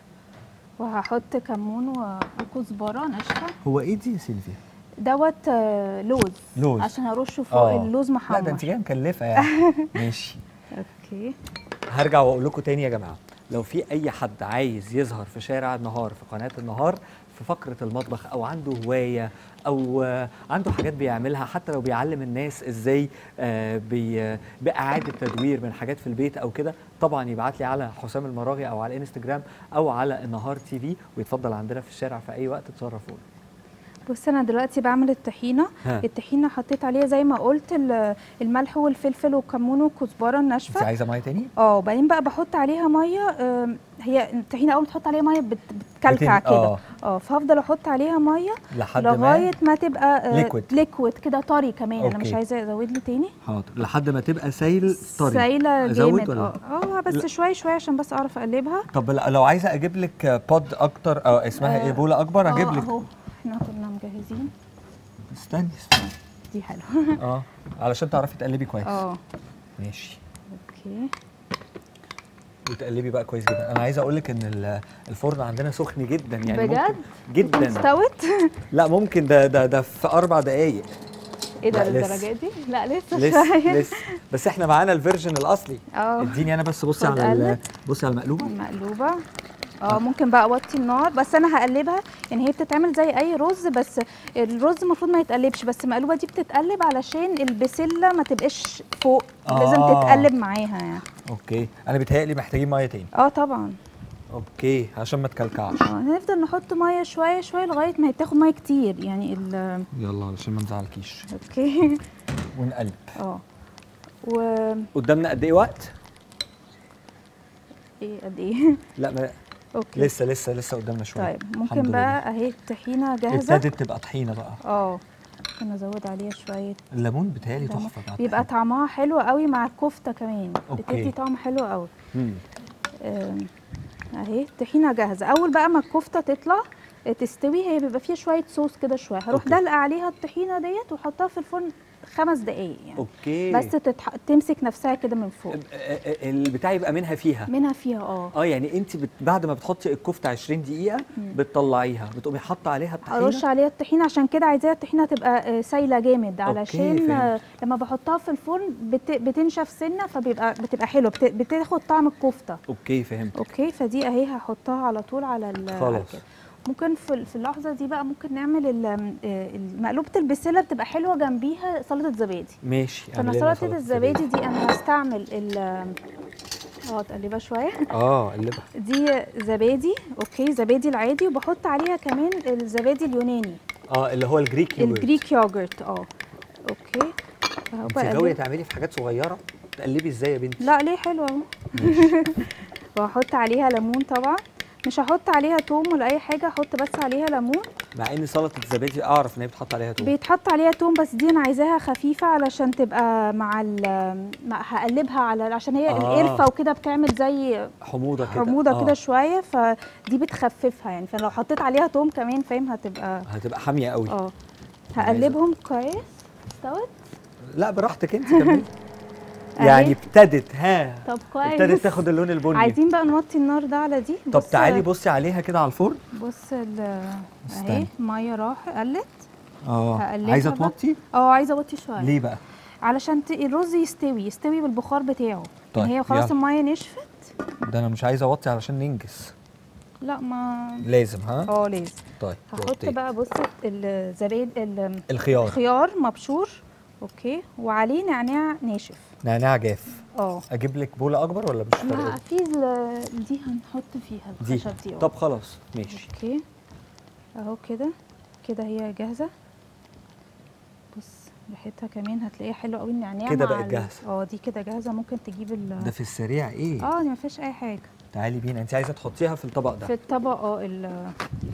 Speaker 2: وهحط كمون و- وكزبره ناشفه
Speaker 1: هو ايه دي يا سيلفيا
Speaker 2: دوت آه، لوز
Speaker 1: لوز.
Speaker 2: عشان هرشه فوق
Speaker 1: آه.
Speaker 2: اللوز محمر
Speaker 1: لا ده انت جايه مكلفه يعني ماشي
Speaker 2: اوكي
Speaker 1: هرجع واقول لكم تاني يا جماعه لو في اي حد عايز يظهر في شارع النهار في قناه النهار في فقره المطبخ او عنده هوايه او آه، عنده حاجات بيعملها حتى لو بيعلم الناس ازاي آه، بي باعاده تدوير من حاجات في البيت او كده طبعا يبعت لي على حسام المراغي او على الانستجرام او على النهار تي في ويتفضل عندنا في الشارع في اي وقت تصرفوا
Speaker 2: بص انا دلوقتي بعمل الطحينه
Speaker 1: ها.
Speaker 2: الطحينه حطيت عليها زي ما قلت ال- الملح والفلفل والكمون والكزبره
Speaker 1: انت
Speaker 2: الناشفه
Speaker 1: عايزه ميه تاني
Speaker 2: اه وبعدين بقى بحط عليها ميه آم، هي الطحينه اول ما تحط عليها ميه بت- بتكلكع
Speaker 1: بتن-
Speaker 2: كده
Speaker 1: آه.
Speaker 2: اه فهفضل احط عليها ميه
Speaker 1: لحد
Speaker 2: لغايه
Speaker 1: ما
Speaker 2: ما تبقى
Speaker 1: Liquid.
Speaker 2: ليكويد كده طري كمان انا مش
Speaker 1: أوكي.
Speaker 2: عايزه ازود لي تاني
Speaker 1: حاضر لحد ما تبقى سايل طري
Speaker 2: سايله
Speaker 1: أزود
Speaker 2: جامد
Speaker 1: ولا
Speaker 2: اه اه بس
Speaker 1: لا.
Speaker 2: شويه شويه عشان بس اعرف اقلبها
Speaker 1: طب ل- لو عايزه اجيب لك بود اكتر او اسمها ايه
Speaker 2: آه،
Speaker 1: بوله اكبر اجيب
Speaker 2: اه
Speaker 1: لك
Speaker 2: اهو احنا كنا مجهزين
Speaker 1: استني استني
Speaker 2: دي حلوه
Speaker 1: اه علشان تعرفي تقلبي كويس
Speaker 2: اه
Speaker 1: ماشي
Speaker 2: اوكي
Speaker 1: وتقلبي بقى كويس جدا انا عايز اقول لك ان ال- الفرن عندنا سخن جدا يعني
Speaker 2: بجد؟
Speaker 1: ممكن جدا
Speaker 2: استوت
Speaker 1: لا ممكن ده ده ده في اربع دقايق
Speaker 2: ايه ده
Speaker 1: لا، لسه.
Speaker 2: للدرجه دي لا لسه
Speaker 1: لسه
Speaker 2: شويه
Speaker 1: لسه بس احنا معانا الفيرجن الاصلي
Speaker 2: اه
Speaker 1: اديني انا بس بصي
Speaker 2: خد
Speaker 1: على ال-
Speaker 2: قلب.
Speaker 1: بصي على المقلوبه
Speaker 2: مقلوبه اه ممكن بقى اوطي النار بس انا هقلبها يعني هي بتتعمل زي اي رز بس الرز المفروض ما يتقلبش بس المقلوبه دي بتتقلب علشان البسله ما تبقاش فوق لازم
Speaker 1: آه.
Speaker 2: تتقلب معاها يعني
Speaker 1: اوكي انا بيتهيألي محتاجين ميه تاني
Speaker 2: اه طبعا
Speaker 1: اوكي عشان ما تكلكعش
Speaker 2: اه هنفضل نحط ميه شويه شويه لغايه ما تاخد ميه كتير يعني ال
Speaker 1: يلا علشان ما نزعلكيش
Speaker 2: اوكي
Speaker 1: ونقلب
Speaker 2: اه و
Speaker 1: قدامنا قد ايه وقت
Speaker 2: ايه قد ايه
Speaker 1: لا ما
Speaker 2: اوكي
Speaker 1: لسه لسه لسه قدامنا شويه
Speaker 2: طيب
Speaker 1: الحمد
Speaker 2: ممكن
Speaker 1: لله.
Speaker 2: بقى اهي الطحينه جاهزه
Speaker 1: ابتدت تبقى طحينه بقى
Speaker 2: اه ممكن ازود عليها شويه
Speaker 1: الليمون بيتهيألي
Speaker 2: ليمون.
Speaker 1: تحفه مع
Speaker 2: بيبقى
Speaker 1: الطحينة.
Speaker 2: طعمها حلو قوي مع الكفته كمان
Speaker 1: أوكي.
Speaker 2: بتدي طعم حلو قوي
Speaker 1: مم.
Speaker 2: آم، اهي الطحينه جاهزه اول بقى ما الكفته تطلع آه، تستوي هي بيبقى فيها شويه صوص كده شويه هروح
Speaker 1: أوكي.
Speaker 2: دلقه عليها الطحينه ديت واحطها في الفرن خمس دقايق يعني
Speaker 1: اوكي
Speaker 2: بس تتح... تمسك نفسها كده من فوق
Speaker 1: ال- ال- البتاع يبقى منها فيها
Speaker 2: منها فيها اه
Speaker 1: اه يعني انت بت... بعد ما بتحطي الكفته 20 دقيقه بتطلعيها بتقومي حاطه عليها الطحينه
Speaker 2: ارش عليها الطحينه عشان كده عايزاها الطحينه تبقى آه، سايله جامد علشان
Speaker 1: فهمت.
Speaker 2: آه، لما بحطها في الفرن بت... بتنشف سنه فبيبقى بتبقى حلوه بت... بتاخد طعم الكفته
Speaker 1: اوكي فهمت
Speaker 2: اوكي فدي اهي هحطها على طول على ال
Speaker 1: خلاص.
Speaker 2: على كده. ممكن في في اللحظه دي بقى ممكن نعمل ال- آه، مقلوبه البسله بتبقى حلوه جنبيها سلطه زبادي
Speaker 1: ماشي
Speaker 2: فانا
Speaker 1: اعملي لنا
Speaker 2: سلطه الزبادي دي انا هستعمل ال اه تقلبها شويه
Speaker 1: اه قلبها
Speaker 2: دي زبادي اوكي زبادي العادي وبحط عليها كمان الزبادي اليوناني
Speaker 1: اه اللي هو الجريك يوجرت
Speaker 2: الجريك يوجرت اه اوكي أهو
Speaker 1: انت
Speaker 2: بقلب.
Speaker 1: غاويه تعملي في حاجات صغيره تقلبي ازاي يا بنتي
Speaker 2: لا ليه حلوه اهو وهحط عليها ليمون طبعا مش هحط عليها توم ولا اي حاجه هحط بس عليها ليمون
Speaker 1: مع ان سلطه الزبادي اعرف ان هي بتحط عليها توم
Speaker 2: بيتحط عليها توم بس دي انا عايزاها خفيفه علشان تبقى مع ال مع هقلبها على عشان هي
Speaker 1: آه.
Speaker 2: القرفه وكده بتعمل زي
Speaker 1: حموضه كده
Speaker 2: حموضه
Speaker 1: آه.
Speaker 2: كده شويه فدي بتخففها يعني فلو حطيت عليها توم كمان فاهم هتبقى
Speaker 1: هتبقى حاميه قوي
Speaker 2: اه هقلبهم كويس استوت
Speaker 1: لا براحتك انت كملي
Speaker 2: أهي.
Speaker 1: يعني ابتدت ها
Speaker 2: طب كويس
Speaker 1: ابتدت تاخد اللون البني
Speaker 2: عايزين بقى نوطي النار ده على دي
Speaker 1: طب
Speaker 2: بص-
Speaker 1: تعالي بصي عليها كده على الفرن
Speaker 2: بص ال اهي
Speaker 1: استني.
Speaker 2: ميه راح قلت
Speaker 1: اه
Speaker 2: هقلبها
Speaker 1: عايزه
Speaker 2: بقى.
Speaker 1: توطي
Speaker 2: اه عايزه اوطي شويه
Speaker 1: ليه بقى
Speaker 2: علشان ت- الرز يستوي يستوي بالبخار بتاعه
Speaker 1: طيب،
Speaker 2: طيب هي خلاص
Speaker 1: يلا.
Speaker 2: الميه نشفت
Speaker 1: ده انا مش عايزه اوطي علشان ننجز
Speaker 2: لا ما
Speaker 1: لازم ها
Speaker 2: اه لازم
Speaker 1: طيب
Speaker 2: هحط
Speaker 1: وطيت.
Speaker 2: بقى بص الزبادي ال-
Speaker 1: الخيار
Speaker 2: الخيار مبشور اوكي وعليه نعناع ناشف
Speaker 1: نعناع جاف
Speaker 2: اه
Speaker 1: اجيب لك بوله اكبر ولا مش
Speaker 2: لا
Speaker 1: فارقه
Speaker 2: في ال- دي هنحط فيها
Speaker 1: دي
Speaker 2: الخشب دي اه
Speaker 1: طب خلاص ماشي
Speaker 2: اوكي اهو كده كده هي جاهزه بص ريحتها كمان هتلاقيها حلوه قوي النعناع
Speaker 1: كده
Speaker 2: مع
Speaker 1: بقت
Speaker 2: ال-
Speaker 1: جاهزة.
Speaker 2: اه دي كده جاهزه ممكن تجيب ال
Speaker 1: ده في السريع ايه
Speaker 2: اه دي ما فيهاش اي حاجه
Speaker 1: تعالي بينا انت عايزه تحطيها في الطبق
Speaker 2: في
Speaker 1: ده
Speaker 2: الطبق اه ال-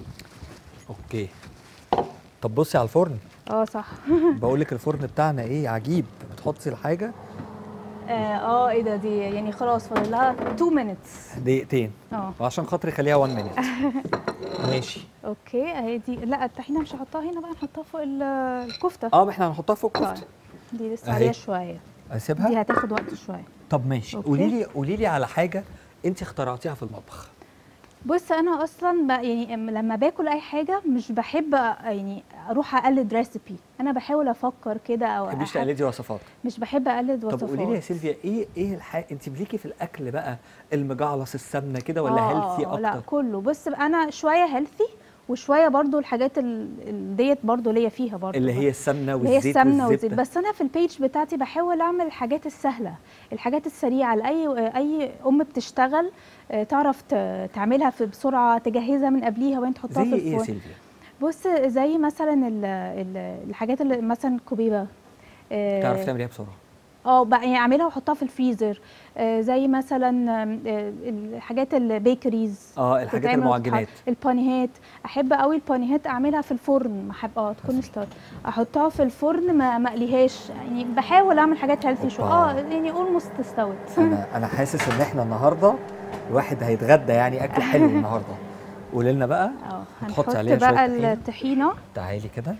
Speaker 1: اوكي طب بصي على الفرن
Speaker 2: اه صح
Speaker 1: بقول لك الفرن بتاعنا ايه عجيب بتحطي الحاجه
Speaker 2: اه اه ايه ده دي يعني خلاص فاضل لها 2 minutes
Speaker 1: دقيقتين
Speaker 2: اه
Speaker 1: وعشان خاطري خليها 1 مينيت ماشي
Speaker 2: اوكي اهي دي لا الطحينه مش هحطها هنا بقى نحطها فوق ال- الكفته
Speaker 1: اه ما احنا هنحطها فوق
Speaker 2: طيب.
Speaker 1: الكفته
Speaker 2: دي لسه
Speaker 1: أهي.
Speaker 2: عليها شويه دي
Speaker 1: اسيبها
Speaker 2: هتاخد وقت شويه
Speaker 1: طب ماشي
Speaker 2: أوكي.
Speaker 1: قولي لي قولي لي على حاجه انت اخترعتيها في المطبخ
Speaker 2: بص انا اصلا ب... يعني أم- لما باكل اي حاجه مش بحب أ- يعني اروح اقلد ريسيبي انا بحاول افكر كده او
Speaker 1: ما تحبيش
Speaker 2: أح-
Speaker 1: تقلدي وصفات
Speaker 2: مش بحب اقلد
Speaker 1: طب
Speaker 2: وصفات
Speaker 1: قولي لي يا سيلفيا ايه ايه الحاجه انت ليكي في الاكل بقى المجعلص السمنه كده ولا
Speaker 2: آه،
Speaker 1: هيلثي
Speaker 2: آه، لا
Speaker 1: اكتر
Speaker 2: كله بص انا شويه هيلثي وشويه برضو الحاجات ال- ال- ديت برضو ليا فيها برضو
Speaker 1: اللي هي السمنه
Speaker 2: اللي هي
Speaker 1: والزيت
Speaker 2: السمنه والزيت
Speaker 1: والزبده
Speaker 2: بس انا في البيج بتاعتي بحاول اعمل الحاجات السهله الحاجات السريعه لاي اي ام بتشتغل آه، تعرف ت- تعملها في بسرعه تجهزها من قبليها وين تحطها
Speaker 1: زي
Speaker 2: في
Speaker 1: ايه يا
Speaker 2: الفرن
Speaker 1: سيلفيا
Speaker 2: بص زي مثلا ال ال الحاجات اللي مثلا كوبيبه آه،
Speaker 1: تعرفي تعمليها بسرعه
Speaker 2: اه بقى يعني اعملها واحطها في الفريزر آه، زي مثلا آم، آه، الحاجات البيكريز
Speaker 1: اه الحاجات
Speaker 2: تتعمل
Speaker 1: المعجنات
Speaker 2: وتتحط- البانيهات احب قوي البانيهات اعملها في الفرن ما احب اه تكون ستار احطها في الفرن ما ما اقليهاش يعني بحاول اعمل حاجات هيلثي شويه اه
Speaker 1: أوبا.
Speaker 2: يعني اولموست استوت
Speaker 1: انا انا حاسس ان احنا النهارده الواحد هيتغدى يعني اكل حلو النهارده قولي لنا بقى
Speaker 2: اه
Speaker 1: هتحطي
Speaker 2: هنحط
Speaker 1: عليها شوية
Speaker 2: بقى
Speaker 1: طحينة؟
Speaker 2: الطحينه
Speaker 1: تعالي كده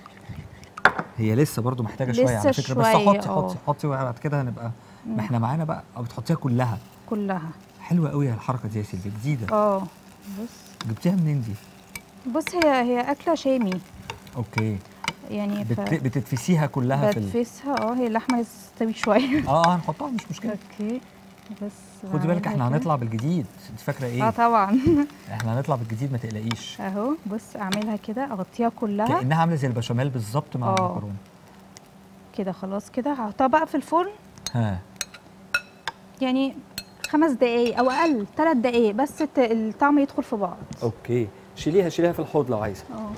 Speaker 1: هي لسه برضو محتاجه شويه على
Speaker 2: لسه
Speaker 1: فكره بس
Speaker 2: شوية،
Speaker 1: حطي
Speaker 2: اه.
Speaker 1: حطي حطي وبعد كده هنبقى ما احنا معانا بقى او بتحطيها كلها
Speaker 2: كلها
Speaker 1: حلوه قوي الحركه دي يا سيدي جديده
Speaker 2: اه بص
Speaker 1: جبتيها منين دي
Speaker 2: بص هي هي اكله شامي
Speaker 1: اوكي
Speaker 2: يعني ف...
Speaker 1: بت... بتتفسيها كلها في ال...
Speaker 2: بتفسها اه هي اللحمه تستوي شويه
Speaker 1: اه اه هنحطها مش مشكله
Speaker 2: اوكي بس
Speaker 1: خدي بالك
Speaker 2: بعملها
Speaker 1: احنا
Speaker 2: كده.
Speaker 1: هنطلع بالجديد انت فاكره
Speaker 2: اه
Speaker 1: ايه
Speaker 2: طبعا
Speaker 1: احنا هنطلع بالجديد ما تقلقيش
Speaker 2: اهو بص اعملها كده اغطيها كلها
Speaker 1: كانها عامله زي البشاميل بالظبط مع
Speaker 2: آه.
Speaker 1: المكرونه
Speaker 2: كده خلاص كده هحطها بقى في الفرن
Speaker 1: ها
Speaker 2: يعني خمس دقايق او اقل ثلاث دقايق بس الت- الطعم يدخل في بعض
Speaker 1: اوكي شيليها شيليها في الحوض لو عايزه
Speaker 2: اه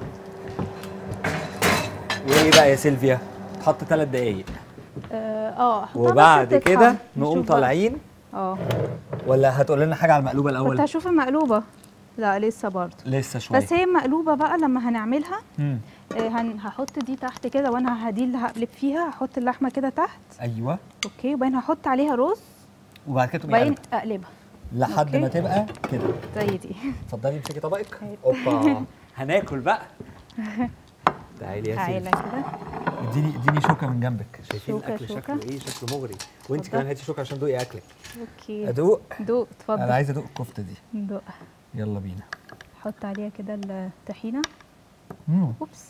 Speaker 1: وايه بقى يا سيلفيا تحط ثلاث دقايق
Speaker 2: اه آه، أحطها بس
Speaker 1: وبعد
Speaker 2: تتحمر.
Speaker 1: كده نقوم
Speaker 2: نشوف بقى.
Speaker 1: طالعين
Speaker 2: اه
Speaker 1: ولا هتقول لنا حاجه على المقلوبه
Speaker 2: كنت
Speaker 1: الاول
Speaker 2: هشوف المقلوبه لا لسه برضه
Speaker 1: لسه شويه
Speaker 2: بس هي المقلوبه بقى لما هنعملها
Speaker 1: مم.
Speaker 2: آه، هن- هحط دي تحت كده وانا دي اللي هقلب فيها هحط اللحمه كده تحت
Speaker 1: ايوه
Speaker 2: اوكي وبعدين هحط عليها رز
Speaker 1: وبعد كده تقومي
Speaker 2: وبعدين
Speaker 1: قلب.
Speaker 2: اقلبها
Speaker 1: لحد
Speaker 2: أوكي.
Speaker 1: ما تبقى كده
Speaker 2: زي دي
Speaker 1: اتفضلي امسكي طبقك
Speaker 2: طيب.
Speaker 1: اوبا هناكل بقى تعالي يا
Speaker 2: تعالى
Speaker 1: سيدي
Speaker 2: كده
Speaker 1: اديني اديني شوكه من جنبك شايفين
Speaker 2: شوكة،
Speaker 1: الاكل
Speaker 2: شوكة.
Speaker 1: شكله ايه شكله مغري وانت
Speaker 2: اتفضل.
Speaker 1: كمان هاتي شوكه عشان دوقي اكلك
Speaker 2: اوكي
Speaker 1: ادوق
Speaker 2: دوق
Speaker 1: انا
Speaker 2: اتفضل
Speaker 1: عايز ادوق الكفته دي
Speaker 2: دوق
Speaker 1: يلا بينا
Speaker 2: حط عليها كده الطحينه
Speaker 1: مم.
Speaker 2: اوبس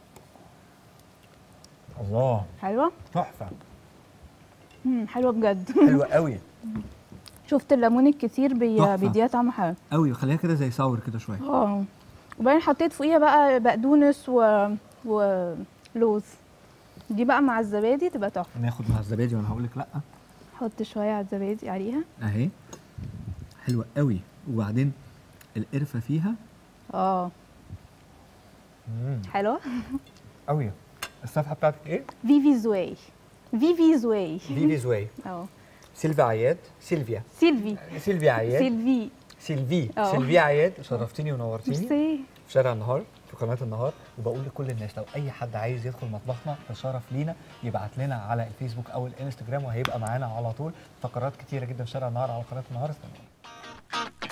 Speaker 1: الله
Speaker 2: حلوه
Speaker 1: تحفه
Speaker 2: امم حلوه بجد
Speaker 1: حلوه قوي
Speaker 2: شفت الليمون الكتير بي...
Speaker 1: تحفة.
Speaker 2: بيديها طعم حلو
Speaker 1: قوي خليها كده زي ساور كده شويه
Speaker 2: اه وبعدين حطيت فوقيها بقى بقدونس و... ولوز دي بقى مع الزبادي تبقى تحفه
Speaker 1: ناخد مع الزبادي وانا هقول لك لا
Speaker 2: حط شويه على الزبادي عليها
Speaker 1: اهي حلوه قوي وبعدين القرفه فيها
Speaker 2: اه حلوه
Speaker 1: قوي الصفحه بتاعتك ايه
Speaker 2: فيفي زواي فيفي زواي
Speaker 1: فيفي زواي
Speaker 2: اه
Speaker 1: سيلفيا عياد سيلفيا
Speaker 2: سيلفي
Speaker 1: سيلفيا عياد
Speaker 2: سيلفي
Speaker 1: سيلفي
Speaker 2: اه.
Speaker 1: سيلفيا عياد شرفتيني ونورتيني
Speaker 2: ميرسي
Speaker 1: في شارع النهار في قناه النهار وبقول لكل الناس لو اي حد عايز يدخل مطبخنا ده شرف لينا يبعت لنا على الفيسبوك او الانستجرام وهيبقى معانا على طول فقرات كتيره جدا في شارع النهار على قناه النهار استنوا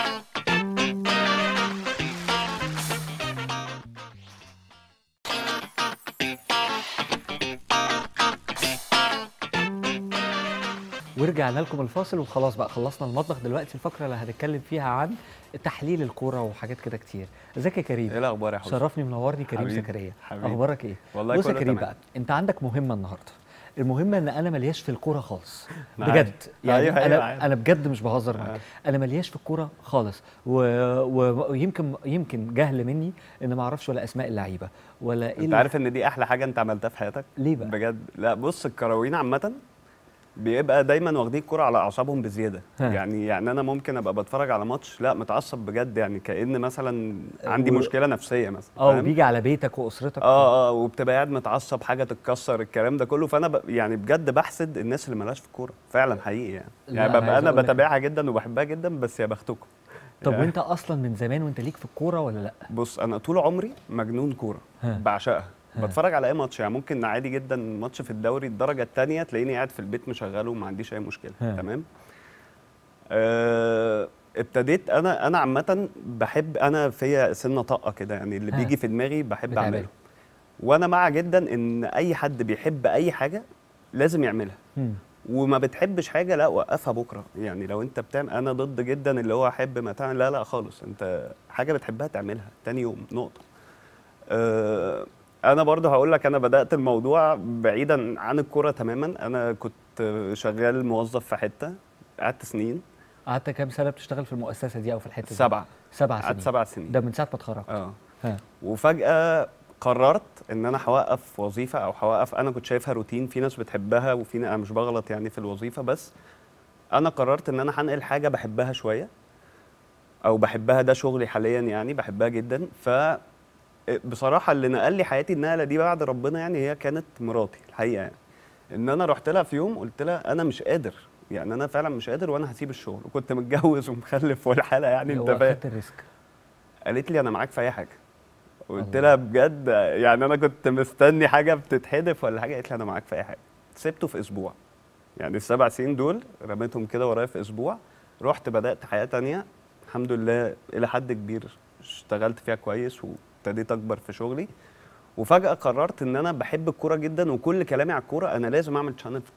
Speaker 1: ورجعنا لكم الفاصل وخلاص بقى خلصنا المطبخ دلوقتي الفقره اللي هنتكلم فيها عن تحليل الكوره وحاجات كده كتير ازيك يا كريم
Speaker 5: ايه الاخبار يا حسن
Speaker 1: شرفني منورني كريم
Speaker 5: حبيبي،
Speaker 1: زكريا
Speaker 5: حبيبي.
Speaker 1: اخبارك ايه
Speaker 5: والله
Speaker 1: بص يا
Speaker 5: كله
Speaker 1: كريم
Speaker 5: تمام.
Speaker 1: بقى انت عندك مهمه النهارده المهمه ان انا ملياش في الكوره خالص
Speaker 5: أنا
Speaker 1: بجد
Speaker 5: عارف.
Speaker 1: يعني
Speaker 5: أيوة، أيوة،
Speaker 1: انا
Speaker 5: عارف.
Speaker 1: انا بجد مش بهزر معاك انا ملياش في الكوره خالص و... و... ويمكن يمكن جهل مني ان ما اعرفش ولا اسماء اللعيبه ولا ايه
Speaker 5: انت
Speaker 1: اللي-
Speaker 5: عارف ان دي احلى حاجه انت عملتها في حياتك
Speaker 1: ليه بقى؟
Speaker 5: بجد لا بص الكرويين عامه بيبقى دايما واخدين الكوره على اعصابهم بزياده
Speaker 1: ها.
Speaker 5: يعني يعني انا ممكن ابقى بتفرج على ماتش لا متعصب بجد يعني كان مثلا عندي
Speaker 1: و-
Speaker 5: مشكله نفسيه مثلا
Speaker 1: اه
Speaker 5: فاهم؟
Speaker 1: وبيجي على بيتك واسرتك
Speaker 5: اه اه وبتبقى قاعد متعصب حاجه تتكسر الكلام ده كله فانا ب... يعني بجد بحسد الناس اللي مالهاش في الكوره فعلا حقيقي يعني
Speaker 1: لا،
Speaker 5: يعني
Speaker 1: أنا
Speaker 5: ببقى
Speaker 1: عايز
Speaker 5: انا
Speaker 1: أقول لك-
Speaker 5: بتابعها جدا وبحبها جدا بس يا بختكم
Speaker 1: طب
Speaker 5: يعني
Speaker 1: وانت اصلا من زمان وانت ليك في الكوره ولا لا
Speaker 5: بص انا طول عمري مجنون كوره
Speaker 1: ها.
Speaker 5: بعشقها
Speaker 1: ها.
Speaker 5: بتفرج على اي ماتش يعني ممكن عادي جدا ماتش في الدوري الدرجه الثانيه تلاقيني قاعد في البيت مشغله وما عنديش اي مشكله
Speaker 1: ها.
Speaker 5: تمام أه ابتديت انا انا عامه بحب انا فيا سنه طاقه كده يعني اللي
Speaker 1: ها.
Speaker 5: بيجي في دماغي بحب
Speaker 1: بتعمله.
Speaker 5: اعمله وانا مع جدا ان اي حد بيحب اي حاجه لازم يعملها
Speaker 1: مم.
Speaker 5: وما بتحبش حاجه لا وقفها بكره يعني لو انت بتعمل انا ضد جدا اللي هو احب ما تعمل لا لا خالص انت حاجه بتحبها تعملها تاني يوم نقطه أه انا برضه هقول لك انا بدات الموضوع بعيدا عن الكوره تماما انا كنت شغال موظف في حته قعدت سنين
Speaker 1: قعدت كام سنه بتشتغل في المؤسسه دي او في الحته دي
Speaker 5: سبعه
Speaker 1: سبع
Speaker 5: قعدت
Speaker 1: سنين
Speaker 5: سبع سنين
Speaker 1: ده من ساعه ما اتخرجت
Speaker 5: اه
Speaker 1: ها
Speaker 5: وفجاه قررت ان انا هوقف وظيفه او هوقف انا كنت شايفها روتين في ناس بتحبها وفي ناس انا مش بغلط يعني في الوظيفه بس انا قررت ان انا هنقل حاجه بحبها شويه او بحبها ده شغلي حاليا يعني بحبها جدا ف بصراحه اللي نقل لي حياتي النقله دي بعد ربنا يعني هي كانت مراتي الحقيقه يعني ان انا رحت لها في يوم قلت لها انا مش قادر يعني انا فعلا مش قادر وانا هسيب الشغل وكنت متجوز ومخلف والحاله يعني انت
Speaker 1: هو
Speaker 5: فاهم
Speaker 1: خدت الريسك
Speaker 5: قالت لي انا معاك في اي حاجه قلت
Speaker 1: الله.
Speaker 5: لها بجد يعني انا كنت مستني حاجه بتتحدف ولا حاجه قالت لي انا معاك في اي حاجه سبته في اسبوع يعني السبع سنين دول رميتهم كده ورايا في اسبوع رحت بدات حياه تانية الحمد لله الى حد كبير اشتغلت فيها كويس وابتديت اكبر في شغلي وفجاه قررت ان انا بحب الكوره جدا وكل كلامي على الكوره انا لازم اعمل شانل في الكوره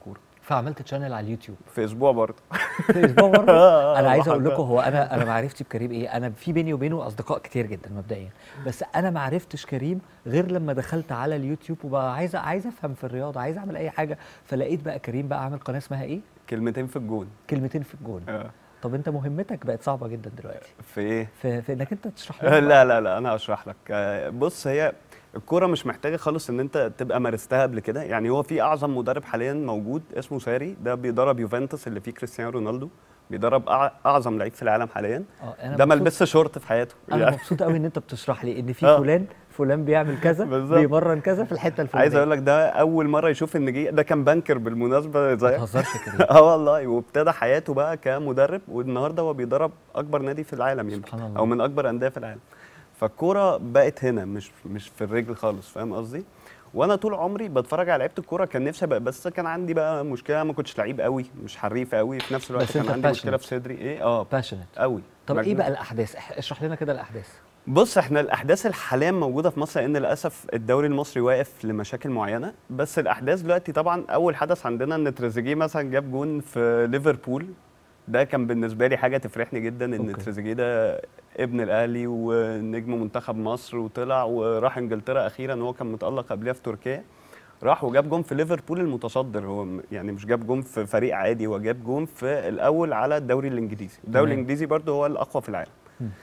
Speaker 1: فعملت تشانل على اليوتيوب
Speaker 5: في اسبوع برضه
Speaker 1: في اسبوع برضه
Speaker 5: آه،
Speaker 1: انا عايز اقول
Speaker 5: وحركات.
Speaker 1: لكم هو انا انا معرفتي بكريم ايه انا في بيني وبينه اصدقاء كتير جدا مبدئيا بس انا ما عرفتش كريم غير لما دخلت على اليوتيوب وبقى عايز عايز افهم في الرياضه عايز اعمل اي حاجه فلقيت بقى كريم بقى عامل قناه اسمها ايه
Speaker 5: كلمتين في الجون
Speaker 1: كلمتين في الجون
Speaker 5: آه.
Speaker 1: طب انت مهمتك بقت صعبه جدا دلوقتي
Speaker 5: في ايه
Speaker 1: في, في انك انت تشرح لنا
Speaker 5: لا لا لا انا هشرح لك آه، بص هي الكوره مش محتاجه خالص ان انت تبقى مارستها قبل كده يعني هو في اعظم مدرب حاليا موجود اسمه ساري ده بيدرب يوفنتوس اللي فيه كريستيانو رونالدو بيدرب أع- اعظم لعيب في العالم حاليا
Speaker 1: اه انا
Speaker 5: ده ما
Speaker 1: مبسوط-
Speaker 5: لبسش شورت في حياته
Speaker 1: انا
Speaker 5: يعني
Speaker 1: مبسوط قوي ان انت بتشرح لي ان في
Speaker 5: آه.
Speaker 1: فلان فلان بيعمل كذا
Speaker 5: بالظبط.
Speaker 1: بيمرن كذا في الحته الفلانيه
Speaker 5: عايز اقول لك ده اول مره يشوف ان جه ده كان بانكر بالمناسبه
Speaker 1: ما
Speaker 5: زي
Speaker 1: تهزرش يا كريم
Speaker 5: اه والله وابتدى حياته بقى كمدرب والنهارده هو بيدرب اكبر نادي في العالم يمكن
Speaker 1: سبحان الله.
Speaker 5: او من اكبر انديه في العالم فالكوره بقت هنا مش مش في الرجل خالص فاهم قصدي وانا طول عمري بتفرج على لعيبه الكوره كان نفسي ابقى بس كان عندي بقى مشكله ما كنتش لعيب قوي مش حريف قوي في نفس الوقت
Speaker 1: بس
Speaker 5: كان
Speaker 1: أنت
Speaker 5: عندي مشكله
Speaker 1: passionate.
Speaker 5: في صدري ايه اه
Speaker 1: باشنت
Speaker 5: قوي
Speaker 1: طب ايه
Speaker 5: مجنون.
Speaker 1: بقى الاحداث اح- اشرح لنا كده الاحداث
Speaker 5: بص احنا الاحداث اللي حاليا موجوده في مصر لان للاسف الدوري المصري واقف لمشاكل معينه بس الاحداث دلوقتي طبعا اول حدث عندنا ان تريزيجيه مثلا جاب جون في ليفربول ده كان بالنسبه لي حاجه تفرحني جدا ان
Speaker 1: أوكي.
Speaker 5: تريزيجيه ده ابن الاهلي ونجم منتخب مصر وطلع وراح انجلترا اخيرا هو كان متالق قبلها في تركيا راح وجاب جون في ليفربول المتصدر هو م- يعني مش جاب جون في فريق عادي هو جاب جون في الاول على الدوري الانجليزي الدوري
Speaker 1: تمام.
Speaker 5: الانجليزي برضه هو الاقوى في العالم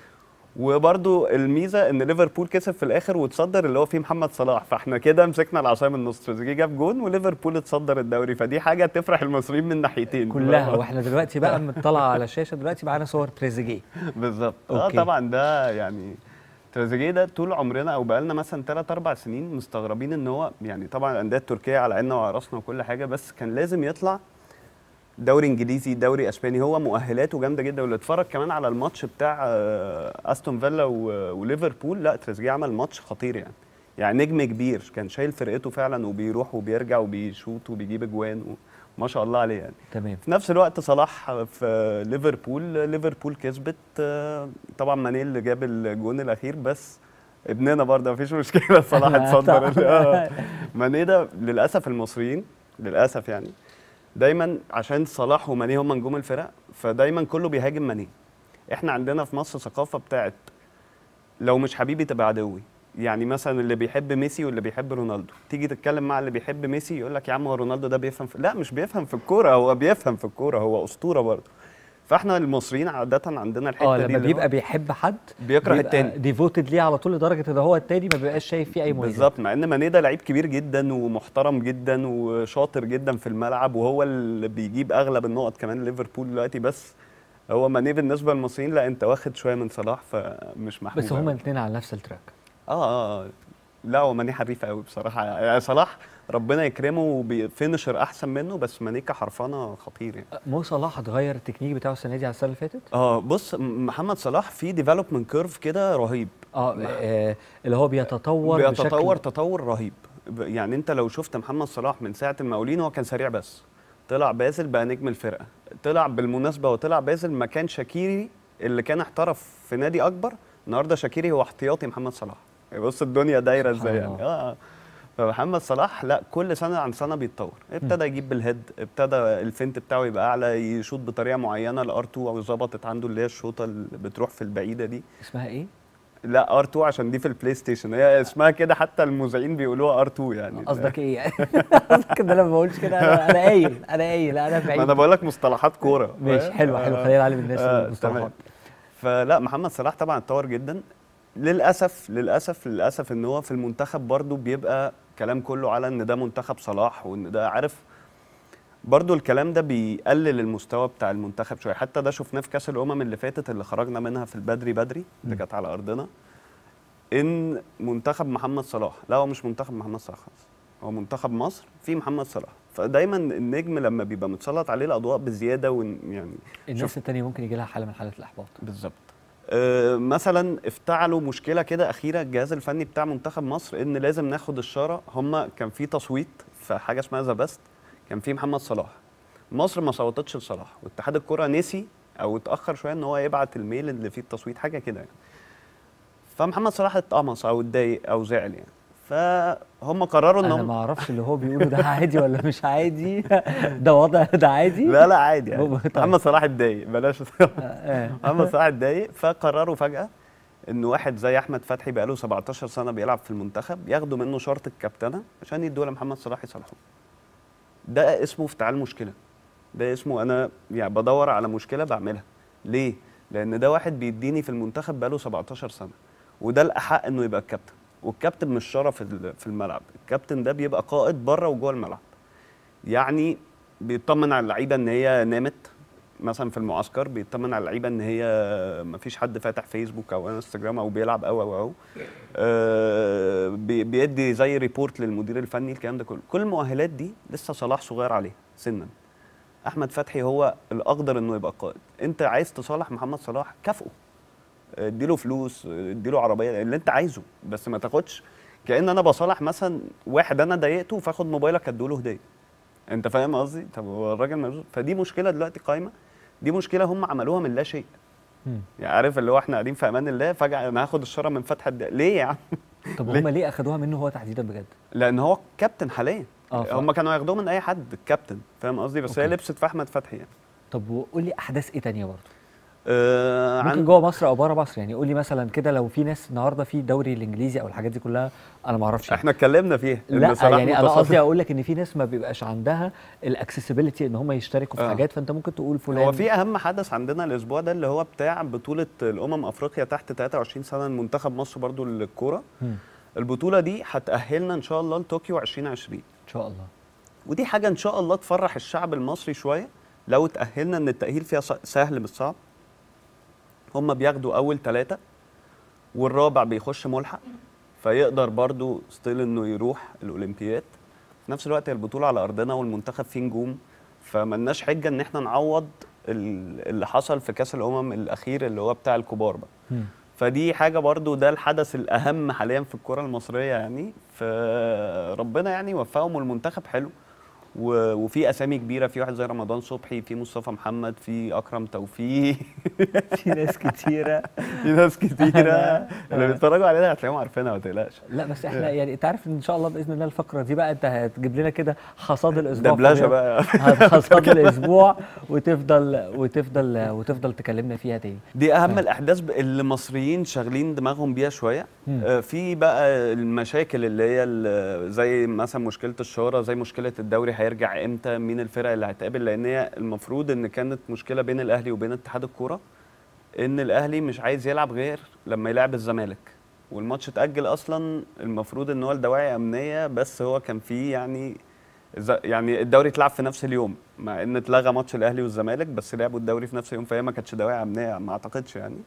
Speaker 5: وبرضو الميزه ان ليفربول كسب في الاخر وتصدر اللي هو فيه محمد صلاح فاحنا كده مسكنا العصايه من النص تريزيجيه جاب جون وليفربول اتصدر الدوري فدي حاجه تفرح المصريين من ناحيتين
Speaker 1: كلها واحنا دلوقتي بقى مطلع على الشاشه دلوقتي معانا صور تريزيجيه
Speaker 5: بالظبط اه
Speaker 1: أوكي.
Speaker 5: طبعا ده يعني تريزيجيه ده طول عمرنا او بقالنا مثلا 3 4 سنين مستغربين ان هو يعني طبعا الانديه التركيه على عيننا وعلى راسنا وكل حاجه بس كان لازم يطلع دوري انجليزي دوري اسباني هو مؤهلاته جامده جدا واللي اتفرج كمان على الماتش بتاع آه، استون فيلا و- وليفربول لا تريزيجيه عمل ماتش خطير يعني يعني نجم كبير كان شايل فرقته فعلا وبيروح وبيرجع وبيشوط وبيجيب اجوان ما شاء الله عليه يعني
Speaker 1: تمام
Speaker 5: في نفس الوقت صلاح في ليفربول ليفربول كسبت آه، طبعا ماني اللي جاب الجون الاخير بس ابننا برضه مفيش مشكله صلاح اتصدر ال- آه. ماني ده للاسف المصريين للاسف يعني دايما عشان صلاح وماني هم نجوم الفرق فدايما كله بيهاجم ماني احنا عندنا في مصر ثقافه بتاعت لو مش حبيبي تبقى عدوي يعني مثلا اللي بيحب ميسي واللي بيحب رونالدو تيجي تتكلم مع اللي بيحب ميسي يقول لك يا عم هو رونالدو ده بيفهم في... لا مش بيفهم في الكوره هو بيفهم في الكوره هو اسطوره برضه فاحنا المصريين عاده عندنا الحته
Speaker 1: اه
Speaker 5: دي
Speaker 1: لما
Speaker 5: اللي
Speaker 1: بيبقى
Speaker 5: هو
Speaker 1: بيحب حد
Speaker 5: بيكره التاني
Speaker 1: ديفوتد ليه على طول لدرجه ان هو التاني ما بيبقاش شايف فيه اي مميزات
Speaker 5: بالظبط مع ان ماني ده لعيب كبير جدا ومحترم جدا وشاطر جدا في الملعب وهو اللي بيجيب اغلب النقط كمان ليفربول دلوقتي بس هو ماني بالنسبه للمصريين لا انت واخد شويه من صلاح فمش محبوب
Speaker 1: بس هما
Speaker 5: أوي.
Speaker 1: الاثنين على نفس التراك
Speaker 5: اه اه آه. لا هو ماني حريف قوي بصراحه يعني صلاح ربنا يكرمه وفينشر احسن منه بس ماني كحرفنه خطير يعني
Speaker 1: مو صلاح اتغير التكنيك بتاعه السنه دي على السنه اللي فاتت
Speaker 5: اه بص م- محمد صلاح في ديفلوبمنت كيرف كده رهيب
Speaker 1: اه آه، اللي هو بيتطور
Speaker 5: بيتطور
Speaker 1: بشكل
Speaker 5: تطور رهيب ب- يعني انت لو شفت محمد صلاح من ساعه المقاولين هو كان سريع بس طلع بازل بقى نجم الفرقه طلع بالمناسبه وطلع بازل مكان شاكيري اللي كان احترف في نادي اكبر النهارده شاكيري هو احتياطي محمد صلاح بص الدنيا دايره
Speaker 1: سبحان
Speaker 5: ازاي يعني
Speaker 1: الله.
Speaker 5: اه آه. فمحمد صلاح لا كل سنه عن سنه بيتطور ابتدى يجيب بالهيد ابتدى الفنت بتاعه يبقى اعلى يشوط بطريقه معينه الار 2 او ظبطت عنده اللي هي الشوطه اللي بتروح في البعيده دي
Speaker 1: اسمها ايه؟
Speaker 5: لا ار 2 عشان دي في البلاي ستيشن هي اسمها كده حتى المذيعين بيقولوها ار 2 يعني
Speaker 1: قصدك ايه يعني؟ قصدك ان انا ما بقولش كده انا انا قايل انا قايل انا
Speaker 5: ما
Speaker 1: بعيد
Speaker 5: انا بقول لك مصطلحات كوره
Speaker 1: ماشي حلو حلو
Speaker 5: آه،
Speaker 1: خلينا نعلم الناس
Speaker 5: آه،
Speaker 1: المصطلحات
Speaker 5: تمام. فلا محمد صلاح طبعا اتطور جدا للاسف للاسف للاسف ان هو في المنتخب برضو بيبقى كلام كله على ان ده منتخب صلاح وان ده عارف برضو الكلام ده بيقلل المستوى بتاع المنتخب شويه حتى ده شفناه في كاس الامم اللي فاتت اللي خرجنا منها في البدري بدري اللي
Speaker 1: م.
Speaker 5: كانت على ارضنا ان منتخب محمد صلاح لا هو مش منتخب محمد صلاح خالص هو منتخب مصر في محمد صلاح فدايما النجم لما بيبقى متسلط عليه الاضواء بزياده وإن- يعني
Speaker 1: الناس التانية ممكن يجي لها حاله من حالات الاحباط
Speaker 5: بالظبط آه، مثلا افتعلوا مشكله كده اخيره الجهاز الفني بتاع منتخب مصر ان لازم ناخد الشاره هم كان في تصويت في حاجه اسمها ذا بيست كان في محمد صلاح مصر ما صوتتش لصلاح واتحاد الكره نسي او اتاخر شويه ان هو يبعت الميل اللي فيه التصويت حاجه كده يعني فمحمد صلاح اتقمص او اتضايق او زعل يعني فهم قرروا ان
Speaker 1: انا
Speaker 5: هم
Speaker 1: ما اعرفش اللي هو بيقوله ده عادي ولا مش عادي ده وضع ده عادي
Speaker 5: لا لا عادي يعني
Speaker 1: طيب.
Speaker 5: محمد صلاح اتضايق بلاش
Speaker 1: آه.
Speaker 5: محمد صلاح اتضايق فقرروا فجاه ان واحد زي احمد فتحي بقاله 17 سنه بيلعب في المنتخب ياخدوا منه شرط الكابتنه عشان يدوه لمحمد صلاح يصالحوه ده اسمه افتعال مشكله ده اسمه انا يعني بدور على مشكله بعملها ليه لان ده واحد بيديني في المنتخب بقاله 17 سنه وده الاحق انه يبقى الكابتن والكابتن مش شرف ال- في الملعب الكابتن ده بيبقى قائد بره وجوه الملعب يعني بيطمن على اللعيبه ان هي نامت مثلا في المعسكر بيطمن على اللعيبه ان هي ما فيش حد فاتح فيسبوك او انستجرام او بيلعب او او او آه، بي- بيدي زي ريبورت للمدير الفني الكلام ده كله كل المؤهلات دي لسه صلاح صغير عليها سنا احمد فتحي هو الاقدر انه يبقى قائد انت عايز تصالح محمد صلاح كافئه اديله فلوس اديله عربيه اللي انت عايزه بس ما تاخدش كان انا بصالح مثلا واحد انا ضايقته فاخد موبايلك اديله هديه انت فاهم قصدي طب هو الراجل مجنون فدي مشكله دلوقتي قايمه دي مشكله هم عملوها من لا شيء
Speaker 1: مم.
Speaker 5: يعني عارف اللي هو احنا قاعدين في امان الله فجاه انا هاخد الشاره من فتح الد... ليه يا عم
Speaker 1: طب
Speaker 5: ليه؟
Speaker 1: هم ليه اخدوها منه هو تحديدا بجد
Speaker 5: لان هو كابتن حاليا
Speaker 1: اه ف-
Speaker 5: هم كانوا ياخدوه من اي حد الكابتن فاهم قصدي بس هي
Speaker 1: أوكي.
Speaker 5: لبست في احمد فتحي يعني
Speaker 1: طب وقول لي احداث ايه تانية برضه
Speaker 5: آه
Speaker 1: ممكن
Speaker 5: عن
Speaker 1: جوه مصر او بره مصر يعني قول لي مثلا كده لو في ناس النهارده في الدوري الانجليزي او الحاجات دي كلها انا ما اعرفش
Speaker 5: احنا اتكلمنا فيها إن
Speaker 1: لا
Speaker 5: صلاح
Speaker 1: يعني انا
Speaker 5: متصدر.
Speaker 1: قصدي اقول لك ان في ناس ما بيبقاش عندها الاكسسبيلتي ان هم يشتركوا في
Speaker 5: آه.
Speaker 1: حاجات فانت ممكن تقول فلان
Speaker 5: هو في اهم حدث عندنا الاسبوع ده اللي هو بتاع بطوله الامم افريقيا تحت 23 سنه المنتخب مصر برضو للكوره
Speaker 1: مم.
Speaker 5: البطوله دي هتاهلنا ان شاء الله لطوكيو 2020
Speaker 1: ان شاء الله
Speaker 5: ودي حاجه ان شاء الله تفرح الشعب المصري شويه لو تاهلنا ان التاهيل فيها ص- سهل مش صعب هم بياخدوا اول ثلاثه والرابع بيخش ملحق فيقدر برضو ستيل انه يروح الاولمبياد في نفس الوقت هي البطوله على ارضنا والمنتخب فيه نجوم فملناش حجه ان احنا نعوض ال- اللي حصل في كاس الامم الاخير اللي هو بتاع الكبار بقى
Speaker 1: مم.
Speaker 5: فدي حاجه برضو ده الحدث الاهم حاليا في الكره المصريه يعني فربنا يعني وفقهم والمنتخب حلو و- وفي اسامي كبيره في واحد زي رمضان صبحي في مصطفى محمد في اكرم توفيق
Speaker 1: في ناس كتيره
Speaker 5: في ناس كتيره اللي بيتفرجوا علينا هتلاقيهم عارفينها ما تقلقش
Speaker 1: لا بس احنا يعني انت عارف ان شاء الله باذن الله الفقره دي بقى انت هتجيب لنا كده حصاد الاسبوع في
Speaker 5: دبلجه
Speaker 1: الرياضة.
Speaker 5: بقى
Speaker 1: حصاد الاسبوع وتفضل وتفضل وتفضل تكلمنا فيها تاني
Speaker 5: دي اهم الاحداث ب- اللي المصريين شاغلين دماغهم بيها شويه
Speaker 1: مم.
Speaker 5: آه، في بقى المشاكل اللي هي ال- زي مثلا مشكله الشهره زي مشكله الدوري هيرجع امتى مين الفرق اللي هتقابل لان هي المفروض ان كانت مشكله بين الاهلي وبين اتحاد الكوره ان الاهلي مش عايز يلعب غير لما يلعب الزمالك والماتش اتاجل اصلا المفروض ان هو لدواعي امنيه بس هو كان فيه يعني ز- يعني الدوري اتلعب في نفس اليوم مع ان اتلغى ماتش الاهلي والزمالك بس لعبوا الدوري في نفس اليوم فهي ما كانتش دواعي امنيه ما اعتقدش يعني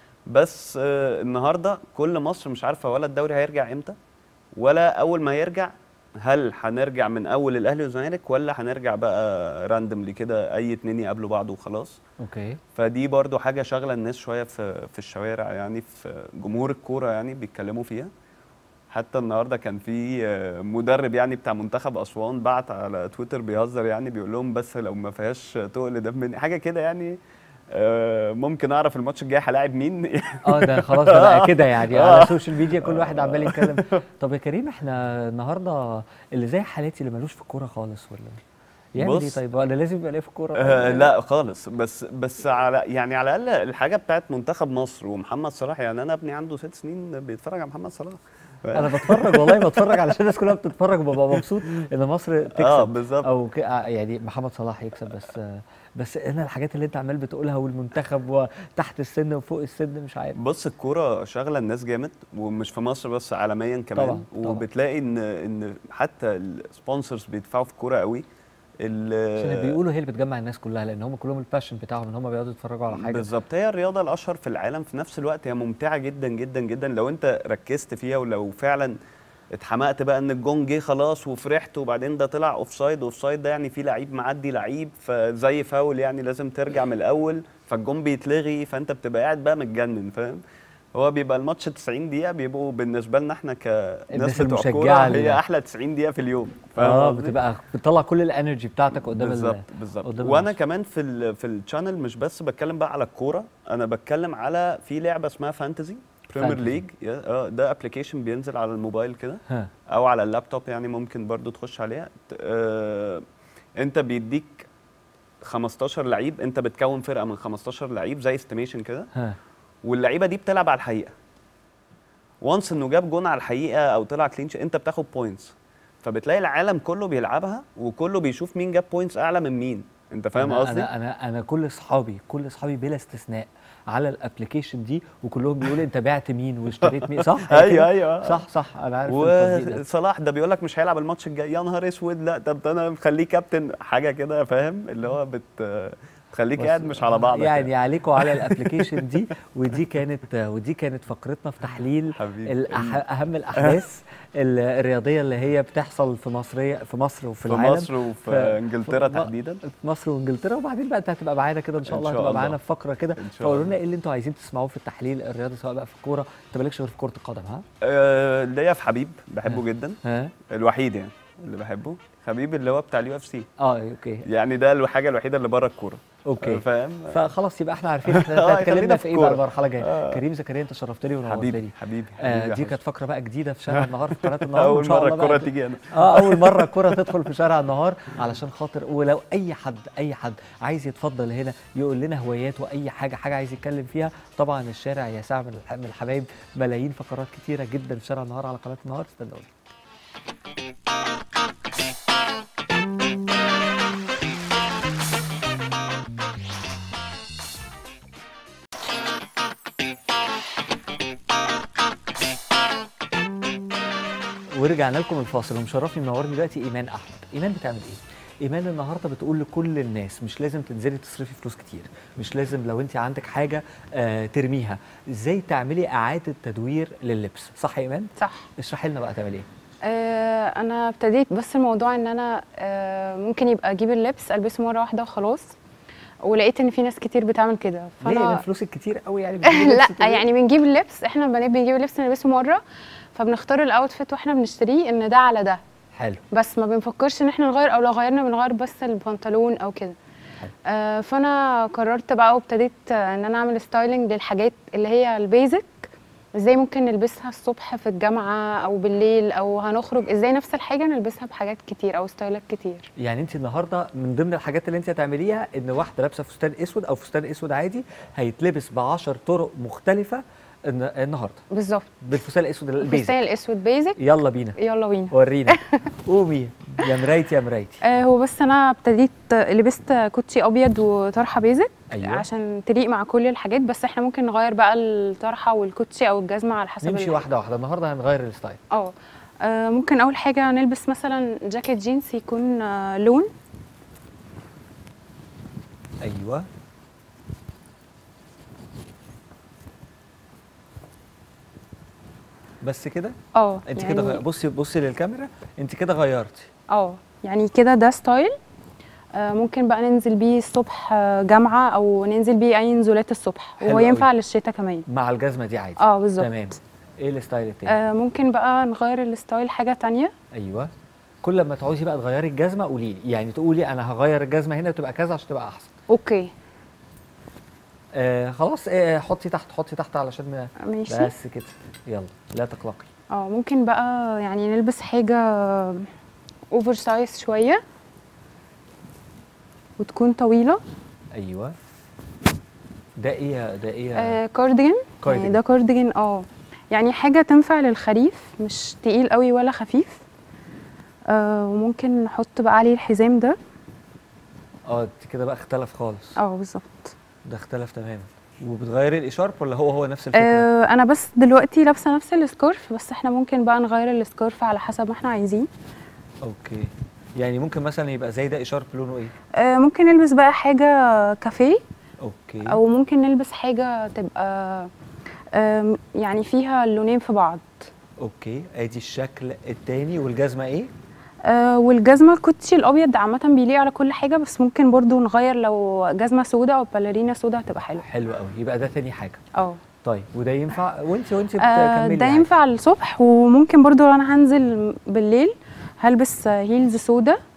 Speaker 5: بس آه، النهارده كل مصر مش عارفه ولا الدوري هيرجع امتى ولا اول ما يرجع هل هنرجع من اول الاهلي والزمالك ولا هنرجع بقى راندملي كده اي اتنين يقابلوا بعض وخلاص
Speaker 1: اوكي
Speaker 5: فدي برضو حاجه شاغله الناس شويه في في الشوارع يعني في جمهور الكوره يعني بيتكلموا فيها حتى النهارده كان في آه، مدرب يعني بتاع منتخب اسوان بعت على تويتر بيهزر يعني بيقول لهم بس لو ما فيهاش تقل دم مني حاجه كده يعني آه، ممكن اعرف الماتش الجاي هلاعب مين
Speaker 1: اه ده خلاص ده بقى كده يعني على
Speaker 5: آه.
Speaker 1: السوشيال ميديا كل واحد عمال يتكلم طب يا كريم احنا النهارده اللي زي حالاتي اللي ملوش في الكوره خالص ولا يعمل ايه
Speaker 5: بص.
Speaker 1: طيب ولا لازم يبقى ليه في الكوره
Speaker 5: آه لا خالص بس بس على يعني على الاقل الحاجه بتاعت منتخب مصر ومحمد صلاح يعني انا ابني عنده ست سنين بيتفرج على محمد صلاح
Speaker 1: انا بتفرج والله بتفرج علشان الناس كلها بتتفرج وببقى مبسوط ان مصر تكسب
Speaker 5: اه بالظبط
Speaker 1: او ك... آه، يعني محمد صلاح يكسب بس آه، بس انا الحاجات اللي انت عمال بتقولها والمنتخب وتحت السن وفوق السن مش عارف
Speaker 5: بص الكوره شاغله الناس جامد ومش في مصر بس عالميا كمان
Speaker 1: طبعاً، طبعاً.
Speaker 5: وبتلاقي ان ان حتى السبونسرز بيدفعوا في الكوره قوي ال-
Speaker 1: عشان بيقولوا هي اللي بتجمع الناس كلها لان هم كلهم الباشن بتاعهم ان هم بيقعدوا يتفرجوا على حاجه
Speaker 5: بالظبط هي الرياضه الاشهر في العالم في نفس الوقت هي ممتعه جدا جدا جدا لو انت ركزت فيها ولو فعلا اتحمقت بقى ان الجون جه خلاص وفرحت وبعدين ده طلع اوف سايد اوف سايد ده يعني في لعيب معدي لعيب فزي فاول يعني لازم ترجع من الاول فالجون بيتلغي فانت بتبقى قاعد بقى متجنن فاهم هو بيبقى الماتش 90 دقيقه بيبقوا بالنسبه لنا احنا كناس
Speaker 1: الناس
Speaker 5: بتوع
Speaker 1: المشجعة
Speaker 5: كوره
Speaker 1: اللي-
Speaker 5: هي احلى 90 دقيقه في اليوم فاهم
Speaker 1: اه
Speaker 5: قصدي؟
Speaker 1: بتبقى بتطلع كل الانرجي بتاعتك قدام ال-
Speaker 5: بالظبط بالظبط
Speaker 1: قدام
Speaker 5: وانا
Speaker 1: الماتش.
Speaker 5: كمان في ال في الشانل مش بس بتكلم بقى على الكوره انا بتكلم على في لعبه اسمها فانتزي بريمير
Speaker 1: Fantasy.
Speaker 5: ليج اه ده ابلكيشن بينزل على الموبايل كده
Speaker 1: ها
Speaker 5: او على اللابتوب يعني ممكن برضو تخش عليها ت- آه انت بيديك 15 لعيب انت بتكون فرقه من 15 لعيب زي استيميشن كده
Speaker 1: ها
Speaker 5: واللعيبه دي بتلعب على الحقيقه وانس انه جاب جون على الحقيقه او طلع كلين انت بتاخد بوينتس فبتلاقي العالم كله بيلعبها وكله بيشوف مين جاب بوينتس اعلى من مين انت فاهم
Speaker 1: أنا-
Speaker 5: قصدي
Speaker 1: انا انا انا كل اصحابي كل اصحابي بلا استثناء على الابلكيشن دي وكلهم بيقولوا انت بعت مين واشتريت مين صح هي
Speaker 5: ايوه
Speaker 1: كده؟
Speaker 5: ايوه
Speaker 1: صح صح انا عارف التطبيق ده.
Speaker 5: وصلاح ده بيقول لك مش هيلعب الماتش الجاي يا نهار اسود لا طب ده انا مخليه كابتن حاجه كده فاهم اللي هو بت تخليك
Speaker 1: بس-
Speaker 5: قاعد مش على بعضك
Speaker 1: يعني عليكم على الابلكيشن دي ودي كانت ودي كانت فقرتنا في تحليل
Speaker 5: حبيبي.
Speaker 1: الأح اهم الاحداث ال- الرياضيه اللي هي بتحصل في مصر في مصر وفي
Speaker 5: في
Speaker 1: العالم
Speaker 5: مصر وفي
Speaker 1: ف-
Speaker 5: انجلترا
Speaker 1: ف-
Speaker 5: تحديدا
Speaker 1: في مصر وانجلترا وبعدين بقى انت هتبقى معانا كده ان شاء
Speaker 5: إن
Speaker 1: الله
Speaker 5: شاء
Speaker 1: هتبقى
Speaker 5: الله.
Speaker 1: معانا في فقره كده
Speaker 5: إن شاء
Speaker 1: فقولوا
Speaker 5: الله.
Speaker 1: لنا ايه اللي انتوا عايزين تسمعوه في التحليل الرياضي سواء بقى في الكوره انت مالكش غير في كره القدم ها
Speaker 5: آه، ليا في حبيب بحبه جدا
Speaker 1: ها
Speaker 5: الوحيد يعني اللي بحبه حبيب اللي هو بتاع اليو اف سي
Speaker 1: اه اوكي
Speaker 5: يعني ده الحاجه الوحيده اللي بره الكوره
Speaker 1: اوكي
Speaker 5: فاهم
Speaker 1: فخلاص يبقى احنا عارفين احنا
Speaker 5: آه،
Speaker 1: اتكلمنا
Speaker 5: خلينا
Speaker 1: في
Speaker 5: في
Speaker 1: ايه بقى
Speaker 5: الكورة.
Speaker 1: المرحله الجايه
Speaker 5: آه.
Speaker 1: كريم زكريا انت شرفتني ونورتني
Speaker 5: حبيبي حبيبي
Speaker 1: آه
Speaker 5: حبيبي يا
Speaker 1: دي
Speaker 5: حسن.
Speaker 1: كانت فقره بقى جديده في شارع النهار في قناه النهار وإن
Speaker 5: اول
Speaker 1: شاء
Speaker 5: مره
Speaker 1: الله بقى
Speaker 5: الكوره
Speaker 1: هت-
Speaker 5: تيجي انا
Speaker 1: اه اول مره الكره تدخل في شارع النهار علشان خاطر ولو اي حد اي حد عايز يتفضل هنا يقول لنا هواياته اي حاجه حاجه عايز يتكلم فيها طبعا الشارع يا ساعه من الح- من الحبايب ملايين فقرات كتيره جدا في شارع النهار على قناه النهار استنوني ورجعنا لكم الفاصل ومشرفني منورني دلوقتي ايمان احمد ايمان بتعمل ايه ايمان النهارده بتقول لكل الناس مش لازم تنزلي تصرفي فلوس كتير مش لازم لو انت عندك حاجه آه ترميها ازاي تعملي اعاده تدوير لللبس صح يا ايمان
Speaker 3: صح
Speaker 1: اشرحي لنا بقى تعملي ايه
Speaker 3: آه انا ابتديت بس الموضوع ان انا آه ممكن يبقى اجيب اللبس البسه مره واحده وخلاص ولقيت ان في ناس كتير بتعمل كده
Speaker 1: ليه لان
Speaker 3: فانا
Speaker 1: فلوسك كتير قوي يعني بتجيبي لبس
Speaker 3: لا
Speaker 1: كتير؟
Speaker 3: يعني بنجيب اللبس احنا البنات بنجيب اللبس نلبسه مره فبنختار الاوتفيت واحنا بنشتريه ان ده على ده
Speaker 1: حلو
Speaker 3: بس ما بنفكرش ان احنا نغير او لو غيرنا بنغير بس البنطلون او كده
Speaker 1: حلو.
Speaker 3: آه فانا قررت بقى وابتديت آه، ان انا اعمل ستايلنج للحاجات اللي هي البيزك ازاي ممكن نلبسها الصبح في الجامعه او بالليل او هنخرج ازاي نفس الحاجه نلبسها بحاجات كتير او ستايلات كتير
Speaker 1: يعني انت النهارده من ضمن الحاجات اللي انت هتعمليها ان واحده لابسه فستان اسود او فستان اسود عادي هيتلبس ب 10 طرق مختلفه الن- النهارده
Speaker 3: بالظبط
Speaker 1: بالفستان الاسود البيزك
Speaker 3: الفستان الاسود بيزك
Speaker 1: يلا بينا
Speaker 3: يلا بينا
Speaker 1: ورينا قومي يا مرايتي يا مرايتي
Speaker 3: آه هو بس انا ابتديت لبست كوتشي ابيض وطرحه بيزك
Speaker 1: أيوة.
Speaker 3: عشان تليق مع كل الحاجات بس احنا ممكن نغير بقى الطرحه والكوتشي او الجزمه على حسب
Speaker 1: نمشي
Speaker 3: الحاجة.
Speaker 1: واحده واحده النهارده هنغير الستايل
Speaker 3: اه آه، ممكن اول حاجه نلبس مثلا جاكيت جينز يكون آه، لون
Speaker 1: ايوه بس كده
Speaker 3: اه
Speaker 1: انت
Speaker 3: يعني
Speaker 1: كده غير... بصي بصي للكاميرا انت كده غيرتي
Speaker 3: اه يعني كده ده ستايل آه، ممكن بقى ننزل بيه الصبح آه، جامعه او ننزل بيه اي نزولات الصبح
Speaker 1: حلو
Speaker 3: وهو
Speaker 1: قوي.
Speaker 3: ينفع للشتاء كمان
Speaker 1: مع الجزمه دي عادي
Speaker 3: اه بالظبط
Speaker 1: تمام ايه الستايل التاني
Speaker 3: آه، ممكن بقى نغير الستايل حاجه تانية
Speaker 1: ايوه كل ما تعوزي بقى تغيري الجزمه قولي لي يعني تقولي انا هغير الجزمه هنا تبقى كذا عشان تبقى احسن
Speaker 3: اوكي
Speaker 1: آه خلاص آه حطي تحت حطي تحت علشان ما
Speaker 3: ماشي
Speaker 1: بس كده يلا لا تقلقي
Speaker 3: اه ممكن بقى يعني نلبس حاجه اوفر سايز شويه وتكون طويله
Speaker 1: ايوه ده ايه ده ايه
Speaker 3: آه كارديجان
Speaker 1: كارديجان.
Speaker 3: يعني ده كارديجان اه يعني حاجه تنفع للخريف مش تقيل قوي ولا خفيف آه وممكن نحط بقى عليه الحزام ده
Speaker 1: اه انت كده بقى اختلف خالص
Speaker 3: اه بالظبط
Speaker 1: ده اختلف تماما وبتغيري الاشارب ولا هو هو نفس الفكره
Speaker 3: آه انا بس دلوقتي لابسه نفس السكارف بس احنا ممكن بقى نغير السكارف على حسب ما احنا عايزين
Speaker 1: اوكي يعني ممكن مثلا يبقى زي ده اشارب لونه ايه
Speaker 3: آه ممكن نلبس بقى حاجه كافيه
Speaker 1: اوكي
Speaker 3: او ممكن نلبس حاجه تبقى آم، يعني فيها اللونين في بعض
Speaker 1: اوكي ادي الشكل التاني والجزمه ايه
Speaker 3: آه والجزمه الكوتشي الابيض عامه بيليق على كل حاجه بس ممكن برضو نغير لو جزمه سودا او باليرينا سودا هتبقى حلوه
Speaker 1: حلو قوي يبقى ده تاني حاجه
Speaker 3: اه
Speaker 1: طيب وده ينفع وانت وانت
Speaker 3: آه،
Speaker 1: بتكملي
Speaker 3: ده
Speaker 1: عادي.
Speaker 3: ينفع الصبح وممكن برضو لو انا هنزل بالليل هلبس آه، هيلز سودا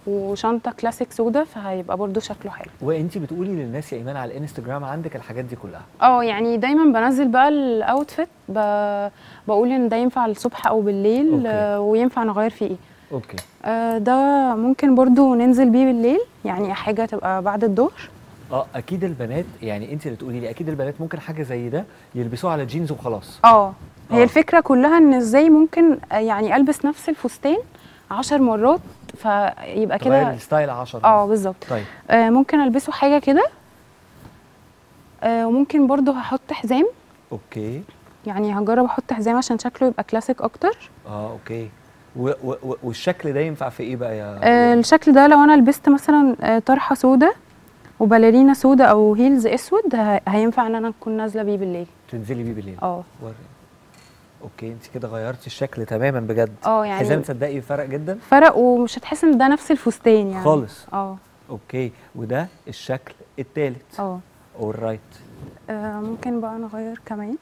Speaker 3: وشنطه كلاسيك سودا فهيبقى برضو شكله حلو
Speaker 1: وانت بتقولي للناس يا ايمان على الانستجرام عندك الحاجات دي كلها
Speaker 3: اه يعني دايما بنزل بقى الاوتفيت ب... بقول ان ده ينفع الصبح او بالليل
Speaker 1: أوكي.
Speaker 3: آه، وينفع نغير فيه ايه
Speaker 1: اوكي
Speaker 3: آه، ده ممكن برضو ننزل بيه بالليل يعني حاجه تبقى بعد الظهر
Speaker 1: اه اكيد البنات يعني انت اللي تقولي لي اكيد البنات ممكن حاجه زي ده يلبسوها على جينز وخلاص
Speaker 3: اه
Speaker 1: آه.
Speaker 3: هي الفكره كلها ان ازاي ممكن آه، يعني البس نفس الفستان عشر مرات فيبقى
Speaker 1: تغير
Speaker 3: كده
Speaker 1: الستايل 10
Speaker 3: اه بالظبط
Speaker 1: طيب
Speaker 3: آه، ممكن البسه حاجه كده آه، وممكن برضو هحط حزام
Speaker 1: اوكي
Speaker 3: يعني هجرب احط حزام عشان شكله يبقى كلاسيك اكتر
Speaker 1: اه اوكي و و و والشكل ده ينفع في ايه بقى يا
Speaker 3: آه، الشكل ده لو انا لبست مثلا آه، طرحه سودا وباليرينا سودا او هيلز اسود ه- هينفع ان انا اكون نازله بيه بالليل
Speaker 1: تنزلي بيه بالليل
Speaker 3: اه
Speaker 1: وري. اوكي انت كده غيرتي الشكل تماما بجد
Speaker 3: اه يعني
Speaker 1: حزام تصدقي فرق جدا
Speaker 3: فرق ومش هتحس ان ده نفس الفستان يعني
Speaker 1: خالص
Speaker 3: اه
Speaker 1: اوكي وده الشكل الثالث
Speaker 3: اه
Speaker 1: اورايت
Speaker 3: آه، ممكن بقى نغير كمان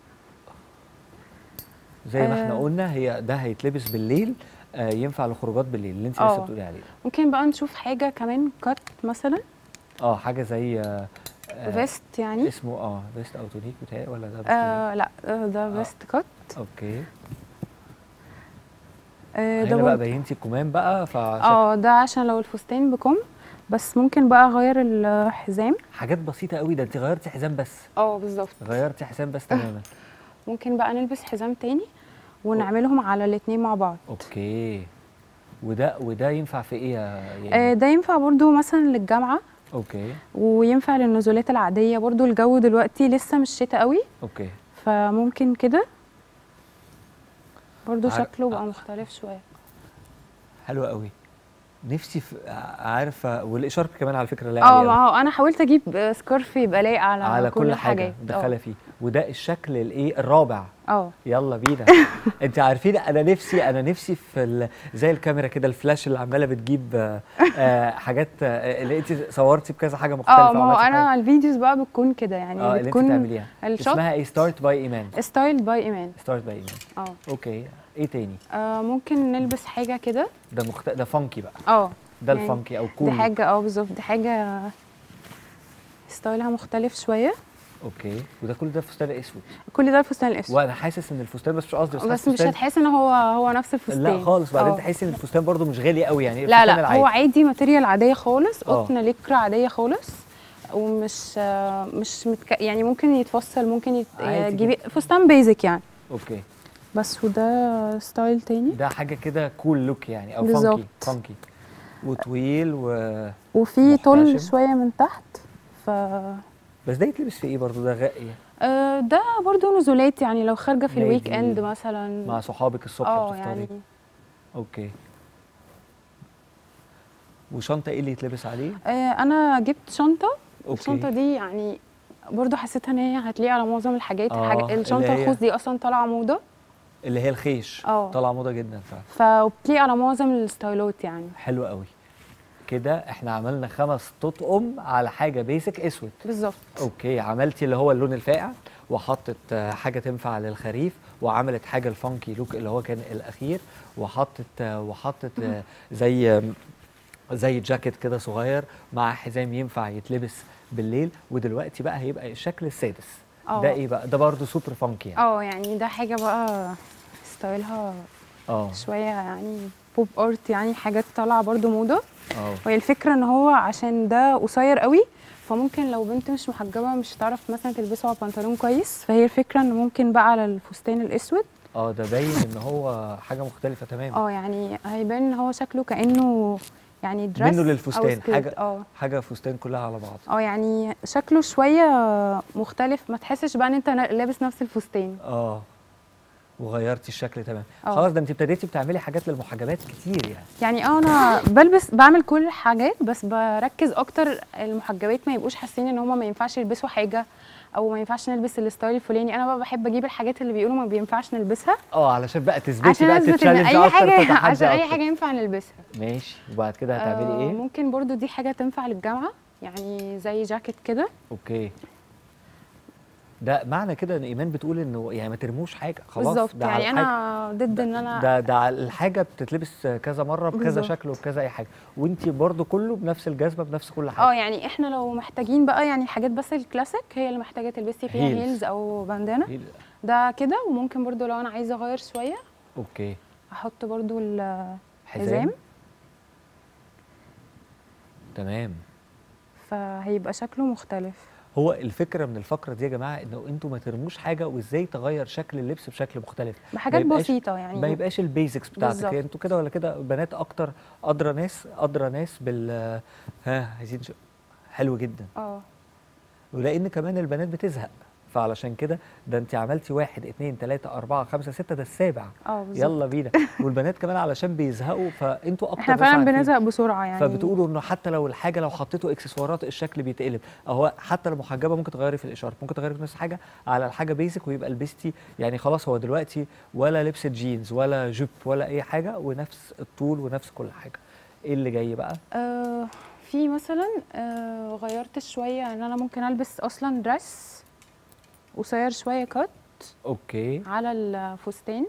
Speaker 1: زي ما احنا
Speaker 3: آه.
Speaker 1: قلنا هي ده هيتلبس بالليل آه ينفع لخروجات بالليل اللي انت لسه
Speaker 3: اه.
Speaker 1: بتقولي عليه
Speaker 3: ممكن بقى نشوف حاجه كمان كات مثلا
Speaker 1: اه حاجه زي آه آه،
Speaker 3: فيست يعني
Speaker 1: اسمه اه فيست او تونيك بتاعي ولا ده مش
Speaker 3: آه لا آه، ده
Speaker 1: آه.
Speaker 3: فيست كات
Speaker 1: تونيك؟ اوكي
Speaker 3: آه،
Speaker 1: هنا
Speaker 3: ده
Speaker 1: بقى
Speaker 3: برضه
Speaker 1: بينتي الكمام بقى فعشان
Speaker 3: اه ده عشان لو الفستان بكم بس ممكن بقى اغير الحزام
Speaker 1: حاجات بسيطه قوي ده انت غيرتي حزام بس
Speaker 3: اه بالظبط
Speaker 1: غيرتي حزام بس تماما
Speaker 3: ممكن بقى نلبس حزام تاني ونعملهم على الاتنين مع بعض
Speaker 1: اوكي وده وده ينفع في ايه يا
Speaker 3: آه
Speaker 1: يعني
Speaker 3: ده ينفع برضو مثلا للجامعة
Speaker 1: اوكي
Speaker 3: وينفع للنزولات العادية برضو الجو دلوقتي لسه مش شتاء قوي
Speaker 1: اوكي
Speaker 3: فممكن كده برضو
Speaker 1: عار-
Speaker 3: شكله بقى مختلف شوية
Speaker 1: حلو قوي نفسي في عارفه والاشارب كمان على فكره لا
Speaker 3: اه
Speaker 1: عليه
Speaker 3: ما
Speaker 1: قوي.
Speaker 3: هو انا حاولت اجيب سكارف يبقى لايق على,
Speaker 1: على كل حاجه
Speaker 3: الحاجات.
Speaker 1: مدخله فيه وده الشكل الايه الرابع
Speaker 3: اه
Speaker 1: يلا بينا انت عارفين انا نفسي انا نفسي في ال- زي الكاميرا كده الفلاش اللي عماله بتجيب آه، آه، حاجات آه، اللي انت صورتي بكذا حاجه مختلفه
Speaker 3: اه ما هو
Speaker 1: وعملتي
Speaker 3: انا
Speaker 1: حاجة-
Speaker 3: الفيديوز بقى بتكون كده يعني
Speaker 1: اه اللي انت
Speaker 3: بتكون
Speaker 1: بتعمليها
Speaker 3: الشوت
Speaker 1: اسمها ايه ستارت باي ايمان
Speaker 3: ستايل باي ايمان
Speaker 1: ستارت باي ايمان
Speaker 3: اه
Speaker 1: اوكي ايه تاني
Speaker 3: آه، ممكن نلبس حاجة كده
Speaker 1: ده مخت... ده فانكي بقى
Speaker 3: اه
Speaker 1: ده
Speaker 3: يعني
Speaker 1: الفانكي او
Speaker 3: دي
Speaker 1: كول
Speaker 3: حاجة اه بالظبط دي حاجة ستايلها مختلف شوية
Speaker 1: اوكي وده كل ده فستان اسود
Speaker 3: كل ده الفستان الاسود
Speaker 1: وانا حاسس ان الفستان بس مش قصدي بس,
Speaker 3: بس
Speaker 1: حاسس
Speaker 3: مش
Speaker 1: الفستان-
Speaker 3: هتحس ان هو هو نفس الفستان
Speaker 1: لا خالص بعدين
Speaker 3: اه.
Speaker 1: تحسي ان الفستان برضو مش غالي قوي يعني
Speaker 3: لا
Speaker 1: الفستان
Speaker 3: لا
Speaker 1: العادي.
Speaker 3: هو عادي ماتيريال عادية خالص
Speaker 1: اه.
Speaker 3: قطن لكرة عادية خالص ومش آه، مش متك... يعني ممكن يتفصل ممكن يت...
Speaker 1: عادي
Speaker 3: تجيبي فستان بيزك يعني
Speaker 1: اوكي
Speaker 3: بس وده ستايل تاني
Speaker 1: ده حاجه كده كول لوك يعني او
Speaker 3: بالظبط.
Speaker 1: فانكي فانكي وطويل و
Speaker 3: وفي طول
Speaker 1: محتشم.
Speaker 3: شوية من تحت ف
Speaker 1: بس ده يتلبس في ايه برضو ده غ... إيه؟
Speaker 3: آه، ده برضو نزولات يعني لو خارجة في الويك
Speaker 1: نادي
Speaker 3: اند مثلا
Speaker 1: مع صحابك الصبح
Speaker 3: اه
Speaker 1: بتفطري
Speaker 3: يعني
Speaker 1: اوكي وشنطه ايه اللي يتلبس عليه
Speaker 3: آه، انا جبت شنطه
Speaker 1: اوكي
Speaker 3: الشنطه دي يعني برضو حسيتها ان هي هتليق على معظم الحاجات
Speaker 1: آه،
Speaker 3: الحاجة
Speaker 1: اللي
Speaker 3: الشنطه
Speaker 1: هي-
Speaker 3: الخوص دي اصلا طالعه موضه
Speaker 1: اللي هي الخيش
Speaker 3: اه.
Speaker 1: طالعه موضه جدا فعلا
Speaker 3: فبتليق على معظم الستايلات يعني
Speaker 1: حلو قوي كده احنا عملنا خمس تطقم على حاجه بيسك اسود
Speaker 3: بالظبط
Speaker 1: اوكي عملتي اللي هو اللون الفاقع وحطت آه، حاجه تنفع للخريف وعملت حاجه الفانكي لوك اللي هو كان الاخير وحطت آه، وحطت آه، زي آم، زي جاكيت كده صغير مع حزام ينفع يتلبس بالليل ودلوقتي بقى هيبقى الشكل السادس
Speaker 3: اه.
Speaker 1: ده ايه بقى ده برضه سوبر فانكي يعني
Speaker 3: اه يعني ده حاجه بقى ستايلها
Speaker 1: اه
Speaker 3: شويه يعني بوب ارت يعني حاجات طالعه برضو موضه
Speaker 1: اه
Speaker 3: وهي الفكره ان هو عشان ده قصير قوي فممكن لو بنت مش محجبه مش هتعرف مثلا تلبسه على بنطلون كويس فهي الفكره ان ممكن بقى على الفستان الاسود
Speaker 1: اه ده باين ان هو حاجه مختلفه تماما
Speaker 3: اه يعني هيبان ان هو شكله كانه يعني دريس
Speaker 1: منه للفستان حاجه
Speaker 3: اه
Speaker 1: حاجه فستان كلها على بعض
Speaker 3: اه يعني شكله شويه مختلف ما تحسش بقى ان انت لابس نفس الفستان
Speaker 1: اه وغيرتي الشكل تمام
Speaker 3: اه.
Speaker 1: خلاص ده انت ابتديتي بتعملي حاجات للمحجبات كتير يعني
Speaker 3: يعني اه انا بلبس بعمل كل الحاجات بس بركز اكتر المحجبات ما يبقوش حاسين ان هما ما ينفعش يلبسوا حاجه او ما ينفعش نلبس الستايل الفلاني انا بقى بحب اجيب الحاجات اللي بيقولوا ما بينفعش نلبسها
Speaker 1: اه علشان بقى تثبتي
Speaker 3: عشان
Speaker 1: بقى
Speaker 3: اثبت ان
Speaker 1: تتشالنج
Speaker 3: اي
Speaker 1: اكتر
Speaker 3: حاجه
Speaker 1: تتحدي
Speaker 3: عشان اي
Speaker 1: أكتر.
Speaker 3: حاجه ينفع نلبسها
Speaker 1: ماشي وبعد كده هتعملي
Speaker 3: آه،
Speaker 1: ايه
Speaker 3: ممكن برضو دي حاجه تنفع للجامعه يعني زي جاكيت كده
Speaker 1: اوكي ده معنى كده ان ايمان بتقول انه يعني ما ترموش حاجه خلاص
Speaker 3: بالظبط
Speaker 1: ده على
Speaker 3: يعني
Speaker 1: الحاجة-
Speaker 3: انا ضد ان انا
Speaker 1: ده ده على الحاجه بتتلبس كذا مره بكذا
Speaker 3: بالظبط.
Speaker 1: شكل وبكذا اي حاجه وانت برضو كله بنفس الجزمه بنفس كل حاجه
Speaker 3: اه يعني احنا لو محتاجين بقى يعني حاجات بس الكلاسيك هي اللي محتاجه تلبسي فيها
Speaker 1: هيلز.
Speaker 3: هيلز او باندانا
Speaker 1: إيه-
Speaker 3: ده كده وممكن برضو لو انا عايزه اغير شويه
Speaker 1: اوكي
Speaker 3: احط برضو الحزام
Speaker 1: حزام تمام
Speaker 3: فهيبقى شكله مختلف
Speaker 1: هو الفكره من الفقره دي يا جماعه انه انتوا ما ترموش حاجه وازاي تغير شكل اللبس بشكل مختلف
Speaker 3: بحاجات
Speaker 1: يبقاش-
Speaker 3: بسيطه يعني
Speaker 1: ما يبقاش البيزكس بتاعتك
Speaker 3: بالظبط.
Speaker 1: يعني انتوا كده ولا كده بنات اكتر ادرى ناس ادرى ناس بال ها عايزين ش... حلو جدا
Speaker 3: اه
Speaker 1: ولان كمان البنات بتزهق فعلشان كده ده انت عملتي واحد اتنين تلاته اربعه خمسه سته ده السابع
Speaker 3: اه بالظبط
Speaker 1: يلا بينا والبنات كمان علشان بيزهقوا فانتوا اكتر
Speaker 3: احنا
Speaker 1: ناس
Speaker 3: فعلا
Speaker 1: عارفين.
Speaker 3: بنزهق بسرعه يعني
Speaker 1: فبتقولوا انه حتى لو الحاجه لو حطيتوا اكسسوارات الشكل بيتقلب اهو حتى المحجبه ممكن تغيري في الاشارات ممكن تغيري في نفس الحاجه على الحاجه بيزك ويبقى لبستي يعني خلاص هو دلوقتي ولا لبس جينز ولا جيب ولا اي حاجه ونفس الطول ونفس كل حاجه ايه اللي جاي بقى
Speaker 3: آه في مثلا آه غيرت شويه ان انا ممكن البس اصلا دريس قصير شويه كات
Speaker 1: اوكي
Speaker 3: على الفستان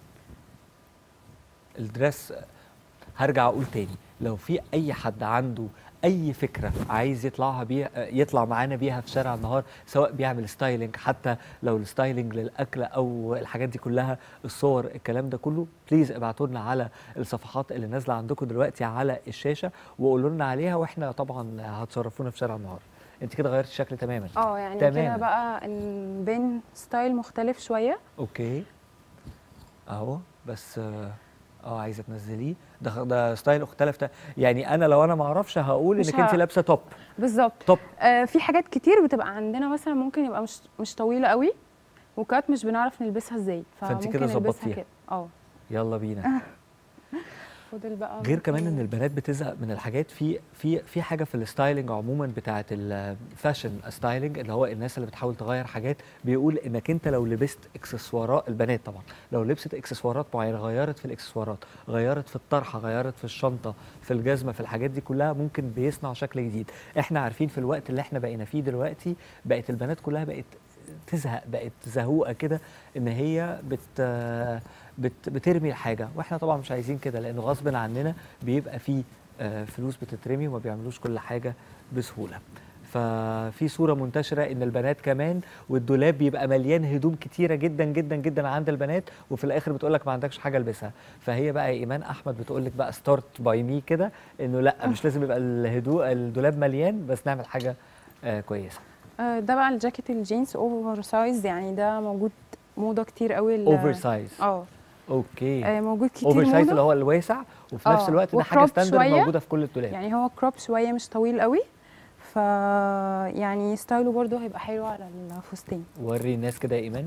Speaker 1: الدريس هرجع اقول تاني لو في اي حد عنده اي فكره عايز يطلعها بيها يطلع معانا بيها في شارع النهار سواء بيعمل ستايلينج حتى لو الستايلينج للاكل او الحاجات دي كلها الصور الكلام ده كله بليز ابعتوا لنا على الصفحات اللي نازله عندكم دلوقتي على الشاشه وقولوا لنا عليها واحنا طبعا هتصرفونا في شارع النهار انت كده غيرتي الشكل تماما
Speaker 3: اه يعني
Speaker 1: تماماً.
Speaker 3: كده بقى بين ستايل مختلف شويه
Speaker 1: اوكي اهو بس اه آه، عايزه تنزليه ده ده ستايل اختلف تا- يعني انا لو انا ما اعرفش هقول
Speaker 3: مش
Speaker 1: انك انت
Speaker 3: ه-
Speaker 1: لابسه توب
Speaker 3: بالظبط
Speaker 1: توب
Speaker 3: آه في حاجات كتير بتبقى عندنا مثلا ممكن يبقى مش مش طويله قوي وكات مش بنعرف نلبسها ازاي
Speaker 1: فأنت
Speaker 3: فممكن
Speaker 1: كده
Speaker 3: نلبسها
Speaker 1: ظبطتيها.
Speaker 3: كده اه
Speaker 1: يلا بينا
Speaker 3: فضل بقى
Speaker 1: غير كمان ان
Speaker 3: ممكن-
Speaker 1: البنات بتزهق من الحاجات في في في حاجه في الستايلينج عموما بتاعه الفاشن ستايلينج اللي هو الناس اللي بتحاول تغير حاجات بيقول انك انت لو لبست اكسسوارات البنات طبعا لو لبست اكسسوارات معينه غيرت في الاكسسوارات غيرت في الطرحه غيرت في الشنطه في الجزمه في الحاجات دي كلها ممكن بيصنع شكل جديد احنا عارفين في الوقت اللي احنا بقينا فيه دلوقتي بقت البنات كلها بقت تزهق بقت زهوقه كده ان هي بت بت بترمي الحاجه واحنا طبعا مش عايزين كده لانه غصب عننا بيبقى فيه آه، فلوس بتترمي وما بيعملوش كل حاجه بسهوله ففي صوره منتشره ان البنات كمان والدولاب بيبقى مليان هدوم كتيره جدا جدا جدا عند البنات وفي الاخر بتقول لك ما عندكش حاجه البسها فهي بقى يا ايمان احمد بتقول لك بقى ستارت باي مي كده انه لا مش لازم يبقى الهدوء الدولاب مليان بس نعمل حاجه آه كويسه
Speaker 3: آه ده بقى الجاكيت الجينز اوفر سايز يعني ده موجود موضه كتير قوي ال-
Speaker 1: اوفر سايز
Speaker 3: اه
Speaker 1: اوكي
Speaker 3: آه، موجود كتير
Speaker 1: اوفر سايز اللي
Speaker 3: موضه
Speaker 1: هو الواسع وفي نفس
Speaker 3: آه،
Speaker 1: الوقت ده حاجه
Speaker 3: وكروب
Speaker 1: ستاندرد
Speaker 3: شوية.
Speaker 1: موجوده في كل الدولاب
Speaker 3: يعني هو كروب شويه مش طويل قوي ف يعني ستايله برضو هيبقى حلو على الفستان
Speaker 1: وري الناس كده يا ايمان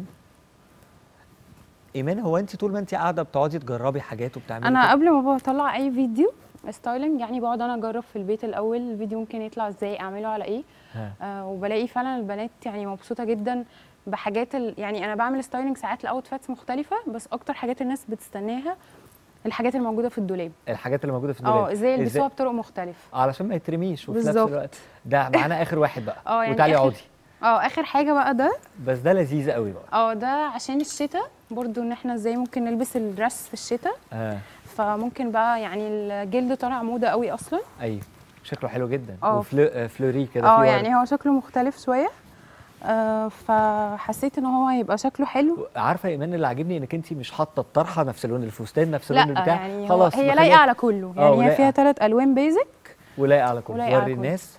Speaker 1: ايمان هو انت طول ما انت قاعده بتقعدي تجربي حاجات وبتعملي
Speaker 3: انا
Speaker 1: كده؟
Speaker 3: قبل ما بطلع اي فيديو ستايلنج يعني بقعد انا اجرب في البيت الاول الفيديو ممكن يطلع ازاي اعمله على ايه
Speaker 1: ها.
Speaker 3: آه وبلاقي فعلا البنات يعني مبسوطه جدا بحاجات ال... يعني انا بعمل ستايلنج ساعات لاوتفيتس مختلفه بس اكتر حاجات الناس بتستناها الحاجات الموجوده في الدولاب
Speaker 1: الحاجات اللي موجوده في الدولاب
Speaker 3: اه ازاي يلبسوها بطرق مختلفه
Speaker 1: علشان ما يترميش وفي نفس
Speaker 3: بالظبط.
Speaker 1: الوقت ده معانا اخر واحد بقى
Speaker 3: اه يعني
Speaker 1: وتعالي
Speaker 3: آخر-
Speaker 1: اقعدي
Speaker 3: اه اخر حاجه بقى ده
Speaker 1: بس ده لذيذ قوي بقى
Speaker 3: اه ده عشان الشتاء برضو ان احنا ازاي ممكن نلبس الدرس في الشتاء
Speaker 1: اه
Speaker 3: فممكن بقى يعني الجلد طالع موضه قوي اصلا
Speaker 1: ايوه شكله حلو جدا
Speaker 3: اه.
Speaker 1: وفلوري كده
Speaker 3: اه
Speaker 1: في
Speaker 3: يعني هو شكله مختلف شويه آه فحسيت ان هو هيبقى شكله حلو
Speaker 1: عارفه يا ايمان اللي عاجبني انك انت مش حاطه الطرحه نفس لون الفستان نفس
Speaker 3: لا
Speaker 1: لون البتاع
Speaker 3: يعني
Speaker 1: خلاص
Speaker 3: هو هي
Speaker 1: مخليها-
Speaker 3: لايقه على كله
Speaker 1: اه،
Speaker 3: يعني هي
Speaker 1: ولايقة.
Speaker 3: فيها ثلاث الوان بيزك
Speaker 1: ولايقه على كله
Speaker 3: ولايقة على
Speaker 1: وري
Speaker 3: كله.
Speaker 1: الناس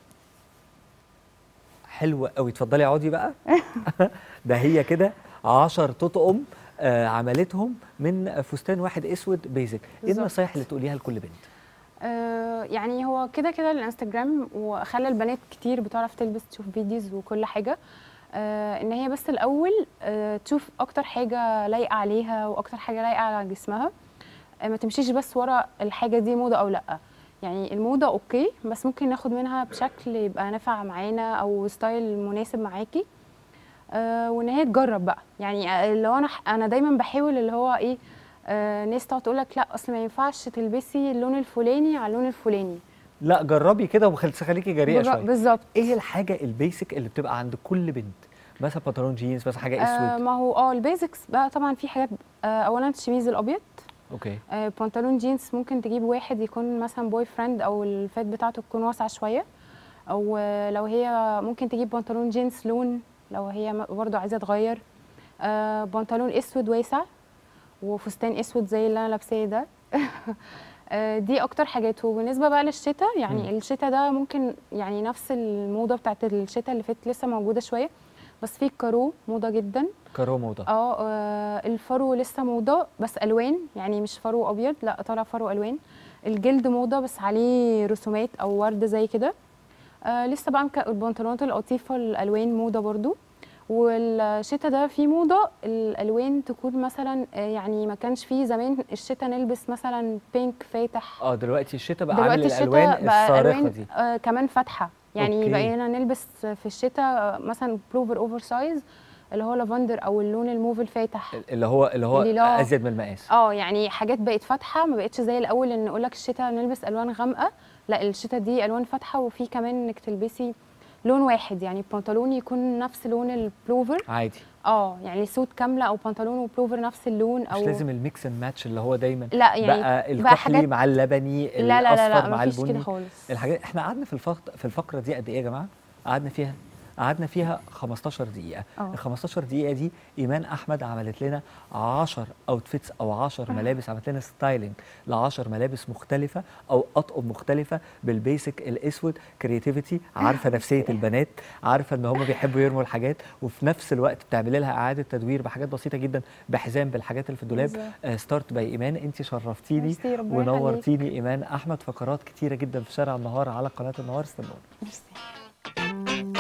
Speaker 1: حلوه قوي اتفضلي اقعدي بقى ده هي كده 10 تطقم آه عملتهم من فستان واحد اسود بيزك ايه
Speaker 3: بالظبط.
Speaker 1: النصايح اللي تقوليها لكل بنت
Speaker 3: آه يعني هو كده كده الانستجرام وخلى البنات كتير بتعرف تلبس تشوف فيديوز وكل حاجه آه ان هي بس الاول آه تشوف اكتر حاجه لايقه عليها واكتر حاجه لايقه على جسمها آه ما تمشيش بس ورا الحاجه دي موضه او لا يعني الموضه اوكي بس ممكن ناخد منها بشكل يبقى نافع معانا او ستايل مناسب معاكي آه وان هي تجرب بقى يعني آه، اللي هو انا انا دايما بحاول اللي هو ايه آه ناس تقعد تقول لك لا اصل ما ينفعش تلبسي اللون الفلاني على اللون الفلاني
Speaker 1: لا جربي كده وخليكي جريئه
Speaker 3: بجا-
Speaker 1: شويه
Speaker 3: بالظبط
Speaker 1: ايه الحاجه البيسك اللي بتبقى عند كل بنت مثلا بنطلون جينز مثلا حاجه
Speaker 3: آه
Speaker 1: اسود
Speaker 3: ما هو اه البيزكس بقى طبعا في حاجات آه اولا الشميز الابيض
Speaker 1: اوكي
Speaker 3: آه بنطلون جينز ممكن تجيب واحد يكون مثلا بوي فريند او الفات بتاعته تكون واسعه شويه او آه، لو هي لون تجيب بنطلون جينز لون لو هي م- برضو عايزه تغير آه بنطلون اسود واسع وفستان اسود زي اللي انا لابساه ده آه، دي اكتر حاجات وبالنسبه بقى للشتاء يعني
Speaker 1: مم.
Speaker 3: الشتاء ده ممكن يعني نفس الموضه بتاعت الشتاء اللي فات لسه موجوده شويه بس في الكارو موضه جدا
Speaker 1: كارو موضه
Speaker 3: اه آه، الفرو لسه موضه بس الوان يعني مش فرو ابيض لا طالع فرو الوان الجلد موضه بس عليه رسومات او ورد زي كده آه لسه بقى مك- البنطلونات القطيفه الالوان موضه برضو والشتاء ده في موضه الالوان تكون مثلا آه، يعني ما كانش فيه زمان الشتاء نلبس مثلا بينك فاتح
Speaker 1: اه دلوقتي الشتاء بقى عامل
Speaker 3: دلوقتي
Speaker 1: الالوان
Speaker 3: الشتاء بقى
Speaker 1: الصارخه
Speaker 3: الوان
Speaker 1: دي
Speaker 3: آه كمان فاتحه يعني
Speaker 1: أوكي.
Speaker 3: بقينا نلبس في الشتاء آه، مثلا بلوفر اوفر سايز اللي هو لافندر او اللون الموف الفاتح
Speaker 1: اللي هو اللي هو
Speaker 3: اللي لا-
Speaker 1: ازيد من المقاس
Speaker 3: اه يعني حاجات بقت فاتحه ما بقتش زي الاول ان نقول لك الشتاء نلبس الوان غامقه لا الشتاء دي الوان فاتحه وفي كمان انك تلبسي لون واحد يعني بنطلون يكون نفس لون البلوفر
Speaker 1: عادي
Speaker 3: اه يعني سوت كامله او بنطلون وبلوفر نفس اللون
Speaker 1: مش
Speaker 3: او
Speaker 1: لازم الميكس اند ماتش اللي هو دايما
Speaker 3: لا يعني
Speaker 1: بقى
Speaker 3: بقى
Speaker 1: الكحلي
Speaker 3: حاجات
Speaker 1: مع اللبني
Speaker 3: لا لا لا
Speaker 1: الاصفر
Speaker 3: لا
Speaker 1: مع
Speaker 3: مفيش كده
Speaker 1: البني
Speaker 3: خالص
Speaker 1: الحاجات احنا قعدنا في الفقره في الفقره دي قد ايه يا جماعه قعدنا فيها قعدنا فيها 15 دقيقة،
Speaker 3: اه.
Speaker 1: ال 15 دقيقة دي إيمان أحمد عملت لنا 10 أوتفيتس أو 10 ملابس عملت لنا ستايلينج ل 10 ملابس مختلفة أو أطقم مختلفة بالبيسك الأسود كرياتيفيتي عارفة نفسية البنات، عارفة إن هم بيحبوا يرموا الحاجات وفي نفس الوقت بتعملي لها إعادة تدوير بحاجات بسيطة جدا بحزام بالحاجات اللي في الدولاب
Speaker 3: بالظبط.
Speaker 1: آه ستارت باي إيمان أنت شرفتيني
Speaker 3: ميرسي، ربنا يخليك.
Speaker 1: ونورتيني إيمان أحمد فقرات كتيرة جدا في شارع النهار على قناة النهار استنونا
Speaker 3: ميرسي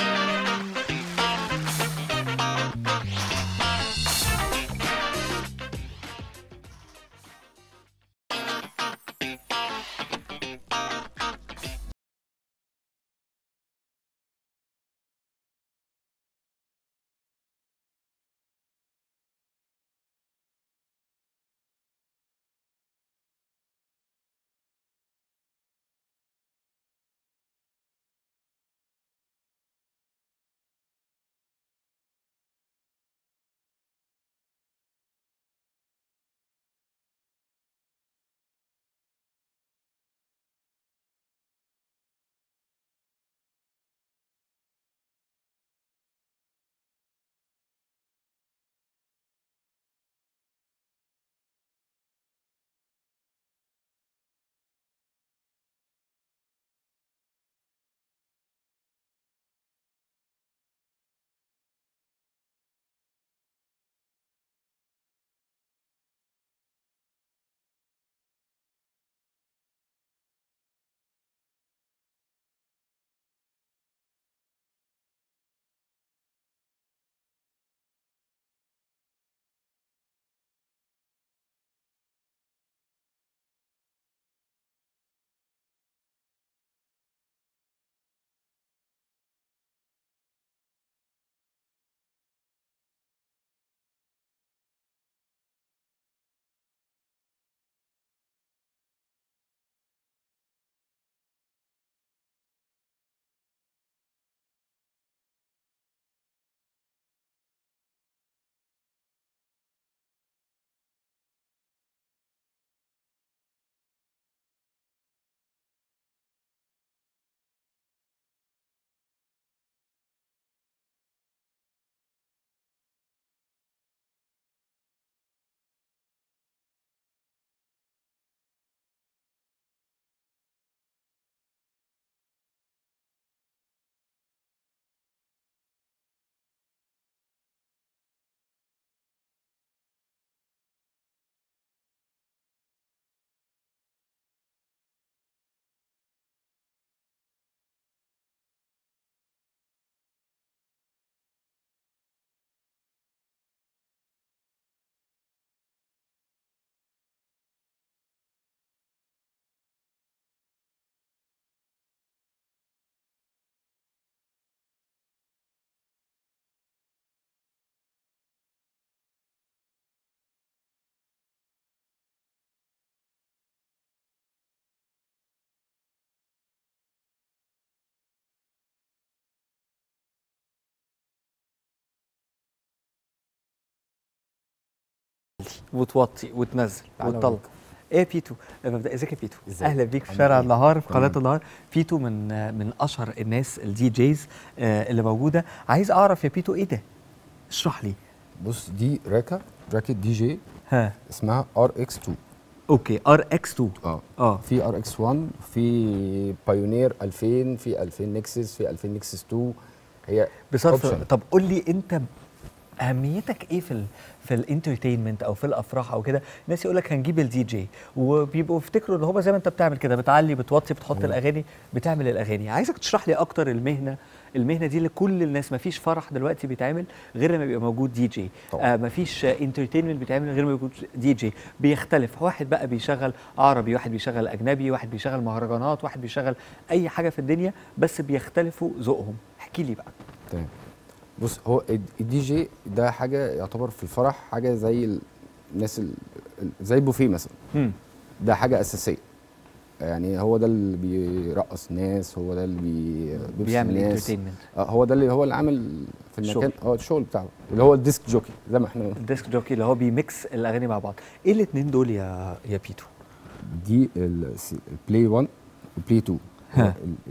Speaker 1: وتوطي وتنزل
Speaker 4: تعالى
Speaker 1: وتطلع
Speaker 4: أوريك.
Speaker 1: ايه يا بيتو مبدأ ازيك يا بيتو
Speaker 4: ازيك؟
Speaker 1: اهلا بيك في
Speaker 4: عامل
Speaker 1: شارع
Speaker 4: ايه؟
Speaker 1: النهار في قناه
Speaker 4: تمام.
Speaker 1: النهار بيتو من من اشهر الناس الدي جيز آه، اللي موجوده عايز اعرف يا بيتو ايه ده اشرح لي
Speaker 4: بص دي راكه راكه دي جي
Speaker 1: ها
Speaker 4: اسمها ار اكس 2
Speaker 1: اوكي ار اكس 2
Speaker 4: اه
Speaker 1: اه
Speaker 4: في ار اكس 1 في بايونير 2000 في 2000 نكسس في 2000 نكسس 2 هي
Speaker 1: بصرف
Speaker 4: option.
Speaker 1: طب قول لي انت اهميتك ايه في ال في الانترتينمنت او في الافراح او كده الناس يقول لك هنجيب الدي جي وبيبقوا يفتكروا ان هو زي ما انت بتعمل كده بتعلي بتوطي بتحط الاغاني بتعمل الاغاني عايزك تشرح لي اكتر المهنه المهنه دي لكل الناس ما فيش فرح دلوقتي بيتعمل غير لما يبقى موجود دي جي
Speaker 4: طبعاً.
Speaker 1: آه ما فيش انترتينمنت بيتعمل غير ما يكون دي جي بيختلف واحد بقى بيشغل عربي واحد بيشغل اجنبي واحد بيشغل مهرجانات واحد بيشغل اي حاجه في الدنيا بس بيختلفوا ذوقهم احكي لي بقى
Speaker 4: تمام بص هو الد- الدي جي ده حاجه يعتبر في الفرح حاجه زي ال- الناس ال- ال- زي البوفيه مثلا
Speaker 1: مم.
Speaker 4: ده حاجه اساسيه يعني هو ده اللي بيرقص الناس هو ده اللي بي بيبسط
Speaker 1: بيعمل
Speaker 4: الناس
Speaker 1: انترتينمنت
Speaker 4: آه، هو ده اللي هو اللي عامل في
Speaker 1: الشغل.
Speaker 4: المكان اه الشغل بتاعه اللي هو الديسك جوكي زي ما احنا
Speaker 1: الديسك جوكي اللي هو بيميكس الاغاني مع بعض ايه الاثنين دول يا يا بيتو
Speaker 4: دي البلاي 1 والبلاي 2
Speaker 1: ها.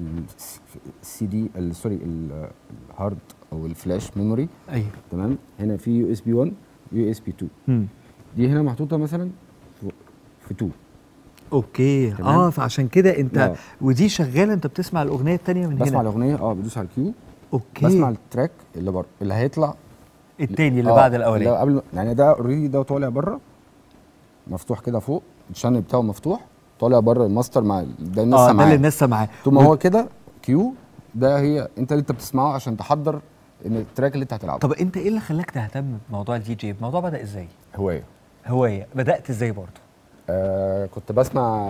Speaker 4: السي دي سوري ال- الهارد او الفلاش ميموري
Speaker 1: ايوه
Speaker 4: تمام هنا في يو اس بي 1 يو اس بي 2
Speaker 1: مم.
Speaker 4: دي هنا محطوطه مثلا في- في 2
Speaker 1: اوكي
Speaker 4: تمام.
Speaker 1: اه فعشان كده انت
Speaker 4: آه.
Speaker 1: ودي شغاله انت بتسمع الاغنيه الثانيه من
Speaker 4: بسمع
Speaker 1: هنا
Speaker 4: الاغنيه اه بدوس على الكيو
Speaker 1: اوكي
Speaker 4: بسمع التراك اللي بره اللي هيطلع
Speaker 1: التاني اللي
Speaker 4: آه،
Speaker 1: بعد
Speaker 4: اللي
Speaker 1: الاولاني
Speaker 4: قبل ما- يعني ده اوريدي ده طالع بره مفتوح كده فوق الشانل بتاعه مفتوح طالع بره الماستر مع ال- ده الناس
Speaker 1: اه ده
Speaker 4: سامعاه
Speaker 1: اللي الناس سامعاه
Speaker 4: طول ما هو كده كيو ده هي انت اللي انت بتسمعه عشان تحضر ان التراك اللي انت هتلعبه
Speaker 1: طب انت ايه اللي خلاك تهتم بموضوع الدي جي الموضوع بدا ازاي
Speaker 4: هوايه
Speaker 1: هوايه بدات ازاي برضه
Speaker 4: آه كنت بسمع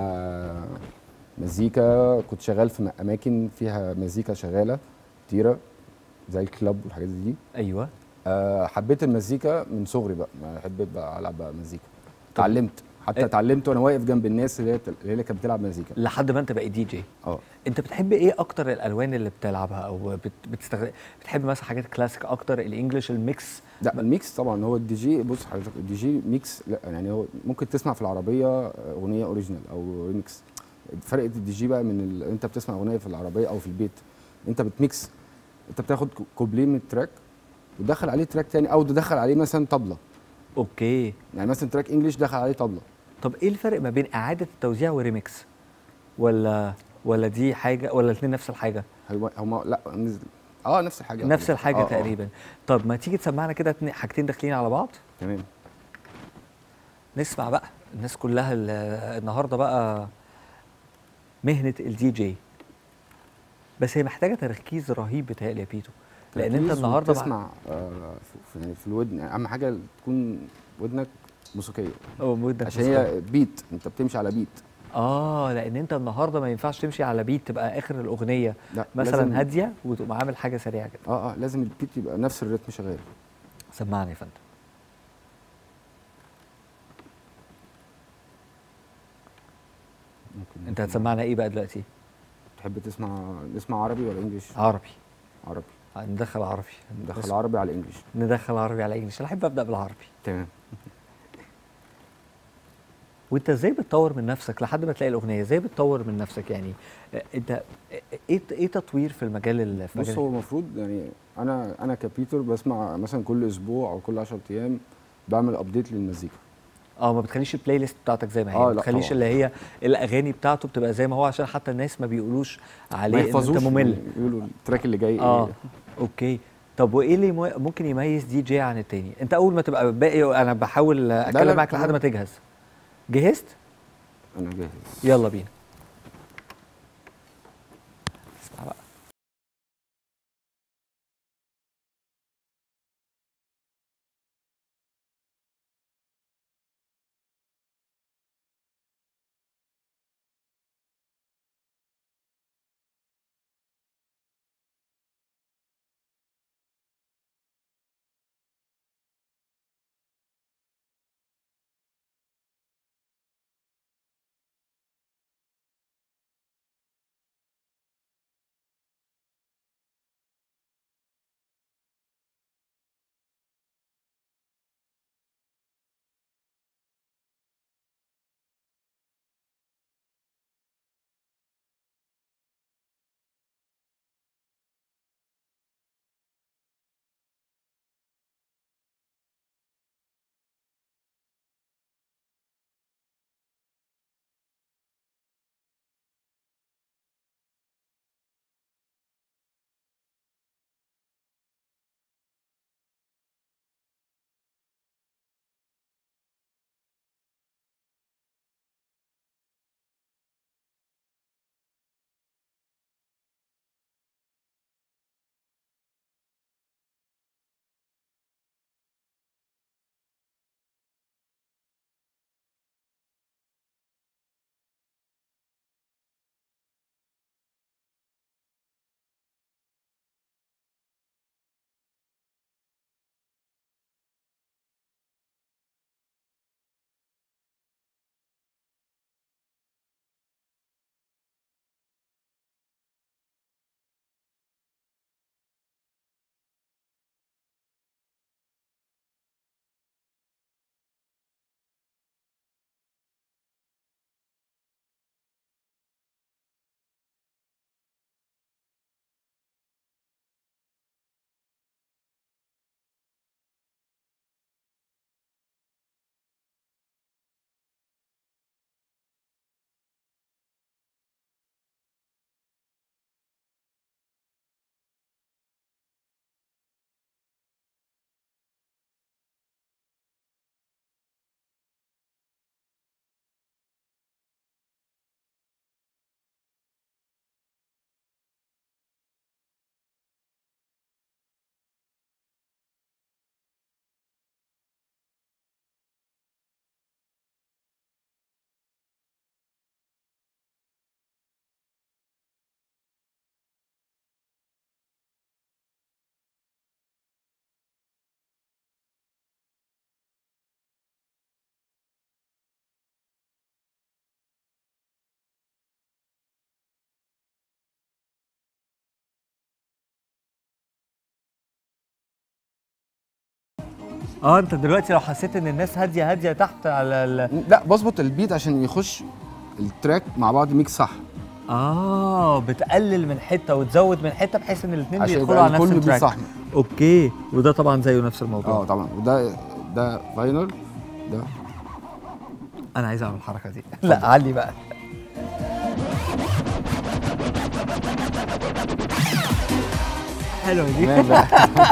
Speaker 4: مزيكا كنت شغال في م- اماكن فيها مزيكا شغاله كتيره زي الكلاب والحاجات دي
Speaker 1: ايوه
Speaker 4: آه حبيت المزيكا من صغري بقى ما حبيت بقى العب بقى مزيكا اتعلمت حتى
Speaker 1: إيه؟
Speaker 4: اتعلمت وانا واقف جنب الناس اللي هي اللي هي كانت بتلعب مزيكا
Speaker 1: لحد ما انت بقيت دي جي
Speaker 4: اه
Speaker 1: انت بتحب ايه اكتر الالوان اللي بتلعبها او بت... بتستخدم بتحب مثلا حاجات كلاسيك اكتر الانجليش الميكس
Speaker 4: لا الميكس طبعا هو الدي جي بص حضرتك الدي جي ميكس لا يعني هو ممكن تسمع في العربيه اغنيه اوريجينال او ريميكس فرق الدي جي بقى من ال... انت بتسمع اغنيه في العربيه او في البيت انت بتميكس انت بتاخد كو- كوبليه من التراك وتدخل عليه تراك تاني او تدخل عليه مثلا طبله
Speaker 1: اوكي
Speaker 4: يعني مثلا تراك انجلش دخل عليه طبله
Speaker 1: طب ايه الفرق ما بين اعاده التوزيع وريميكس ولا ولا دي حاجه ولا الاثنين نفس الحاجه
Speaker 4: هو هم لا نزل اه نفس الحاجه
Speaker 1: نفس الحاجه
Speaker 4: آه، آه.
Speaker 1: تقريبا طب ما تيجي تسمعنا كده اتنين- حاجتين داخلين على بعض
Speaker 4: تمام
Speaker 1: نسمع بقى الناس كلها ال- النهارده بقى مهنه الدي جي بس هي محتاجه تركيز رهيب بتهيألي يا بيتو لان انت
Speaker 4: تركيز
Speaker 1: النهارده مع-
Speaker 4: تسمع آه في, يعني في الودن يعني اهم حاجه تكون ودنك موسيقيه
Speaker 1: أو مدة
Speaker 4: عشان
Speaker 1: موسيقى.
Speaker 4: هي بيت انت بتمشي على بيت
Speaker 1: اه لان انت النهارده ما ينفعش تمشي على بيت تبقى اخر الاغنيه
Speaker 4: لا
Speaker 1: مثلا
Speaker 4: لازم-
Speaker 1: هاديه وتقوم عامل حاجه سريعه كده
Speaker 4: اه اه لازم البيت يبقى نفس الريتم شغال
Speaker 1: سمعني يا فندم
Speaker 4: ممكن
Speaker 1: انت هتسمعنا ايه بقى دلوقتي
Speaker 4: تحب تسمع نسمع عربي ولا انجلش
Speaker 1: عربي
Speaker 4: عربي
Speaker 1: ندخل عربي
Speaker 4: ندخل عربي على انجلش
Speaker 1: ندخل عربي على انجلش انا احب ابدا بالعربي
Speaker 4: تمام
Speaker 1: وانت ازاي بتطور من نفسك لحد ما تلاقي الاغنيه ازاي بتطور من نفسك يعني آه، انت آه، ايه ايه تطوير في المجال ال- في
Speaker 4: بص
Speaker 1: مجال
Speaker 4: هو المفروض يعني انا انا كبيتر بسمع مثلا كل اسبوع او كل 10 ايام بعمل ابديت للمزيكا
Speaker 1: اه ما بتخليش البلاي ليست بتاعتك زي ما هي
Speaker 4: آه،
Speaker 1: ما
Speaker 4: لا
Speaker 1: بتخليش
Speaker 4: طبعاً.
Speaker 1: اللي هي الاغاني بتاعته بتبقى زي ما هو عشان حتى الناس ما بيقولوش
Speaker 4: ما
Speaker 1: عليه ان انت
Speaker 4: يحفظوش
Speaker 1: ممل
Speaker 4: يعني يقولوا التراك اللي جاي
Speaker 1: اه
Speaker 4: ايه
Speaker 1: اوكي طب وايه اللي يمو- ممكن يميز دي جي عن التاني انت اول ما تبقى باقي انا بحاول اتكلم
Speaker 4: لا،
Speaker 1: معاك لحد
Speaker 4: تمام.
Speaker 1: ما تجهز جهزت
Speaker 4: انا جاهز
Speaker 1: يلا بينا اسمع بقى اه انت دلوقتي لو حسيت ان الناس هاديه هاديه تحت على ال...
Speaker 4: لا بظبط البيت عشان يخش التراك مع بعض ميكس صح
Speaker 1: اه بتقلل من حته وتزود من حته بحيث ان الاثنين
Speaker 4: عشان
Speaker 1: بيدخلوا
Speaker 4: يبقى
Speaker 1: على نفس
Speaker 4: الكل بيت
Speaker 1: التراك
Speaker 4: صح
Speaker 1: اوكي وده طبعا زيه نفس الموضوع
Speaker 4: اه طبعا وده ده فاينل ده
Speaker 1: انا عايز اعمل الحركه دي لا علي بقى حلوه دي
Speaker 4: تمام بقى.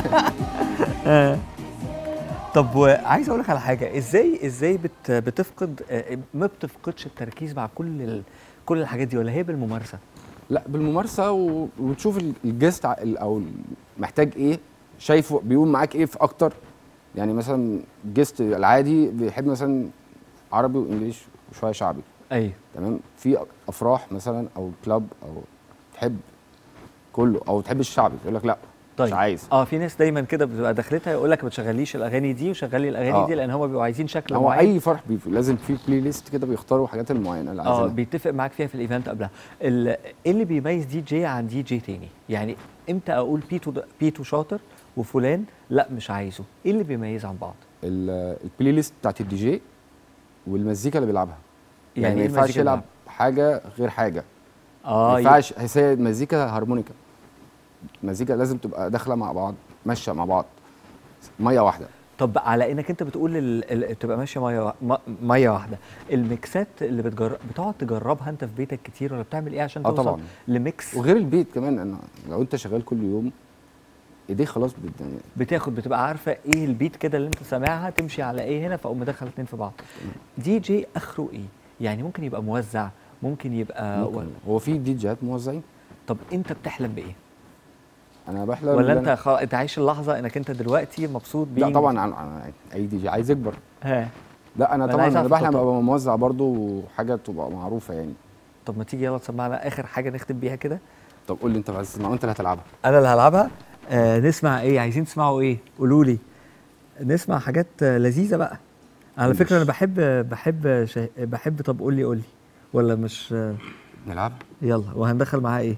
Speaker 1: آه. طب وعايز اقول لك على حاجه ازاي ازاي بت بتفقد آه، ما بتفقدش التركيز مع كل ال... كل الحاجات دي ولا هي بالممارسه
Speaker 4: لا بالممارسه و... وتشوف ال- الجست ع- ال- او ال- محتاج ايه شايفه بيقول معاك ايه في اكتر يعني مثلا الجست العادي بيحب مثلا عربي وانجليش وشويه شعبي
Speaker 1: ايوه
Speaker 4: تمام في افراح مثلا او كلاب او تحب كله او تحب الشعبي يقول لك لا
Speaker 1: طيب
Speaker 4: مش عايز
Speaker 1: اه في ناس دايما كده بتبقى دخلتها يقول لك ما تشغليش الاغاني دي وشغلي الاغاني
Speaker 4: آه.
Speaker 1: دي لان هم بيبقوا عايزين شكل
Speaker 4: هو
Speaker 1: معين
Speaker 4: اي فرح بي لازم في بلاي ليست كده بيختاروا حاجات المعينه اللي
Speaker 1: اه
Speaker 4: عايزينها
Speaker 1: بيتفق معاك فيها في الايفنت قبلها ال- ايه اللي بيميز دي جي عن دي جي تاني يعني امتى اقول بيتو ده بيتو شاطر وفلان لا مش عايزه ايه اللي بيميز عن بعض
Speaker 4: ال- البلاي ليست بتاعت الدي جي والمزيكا اللي بيلعبها يعني, ما
Speaker 1: إيه
Speaker 4: ينفعش
Speaker 1: المزيكا
Speaker 4: يلعب
Speaker 1: اللي
Speaker 4: حاجه غير حاجه
Speaker 1: اه
Speaker 4: ما
Speaker 1: ي-
Speaker 4: ينفعش هي مزيكا هارمونيكا مزيكا لازم تبقى داخله مع بعض ماشيه مع بعض ميه واحده
Speaker 1: طب على انك انت بتقول ال... ال... تبقى ماشيه ميه وا- م- ميه واحده الميكسات اللي بتجرب بتقعد تجربها انت في بيتك كتير ولا بتعمل ايه عشان
Speaker 4: آه
Speaker 1: توصل
Speaker 4: طبعاً.
Speaker 1: لميكس
Speaker 4: وغير البيت كمان انا لو انت شغال كل يوم ايديك خلاص بت... يعني
Speaker 1: بتاخد بتبقى عارفه ايه البيت كده اللي انت سامعها تمشي على ايه هنا فاقوم مدخل اتنين في بعض دي جي اخره ايه يعني ممكن يبقى موزع ممكن يبقى
Speaker 4: ممكن. هو في دي جيات موزعين
Speaker 1: طب انت بتحلم بايه
Speaker 4: انا بحلم
Speaker 1: ولا
Speaker 4: إن
Speaker 1: انت
Speaker 4: أنا-
Speaker 1: خلاص انت عايش اللحظه انك انت دلوقتي مبسوط بيه
Speaker 4: لا طبعا عن عن اي دي جي عايز يكبر
Speaker 1: ها
Speaker 4: لا انا
Speaker 1: أنا
Speaker 4: طبعا
Speaker 1: عايز
Speaker 4: انا
Speaker 1: أعرف
Speaker 4: بحلم
Speaker 1: التوتال.
Speaker 4: ابقى موزع برضو وحاجه تبقى معروفه يعني
Speaker 1: طب ما تيجي يلا تسمعنا اخر حاجه نختم بيها كده
Speaker 4: طب قول لي انت عايز تسمع وانت اللي هتلعبها
Speaker 1: انا اللي هلعبها آه نسمع ايه عايزين تسمعوا ايه قولوا لي نسمع حاجات آه، لذيذه بقى على فكره انا بحب بحب شا... بحب طب قول لي قول لي ولا مش آه،
Speaker 4: نلعبها
Speaker 1: يلا وهندخل معاها ايه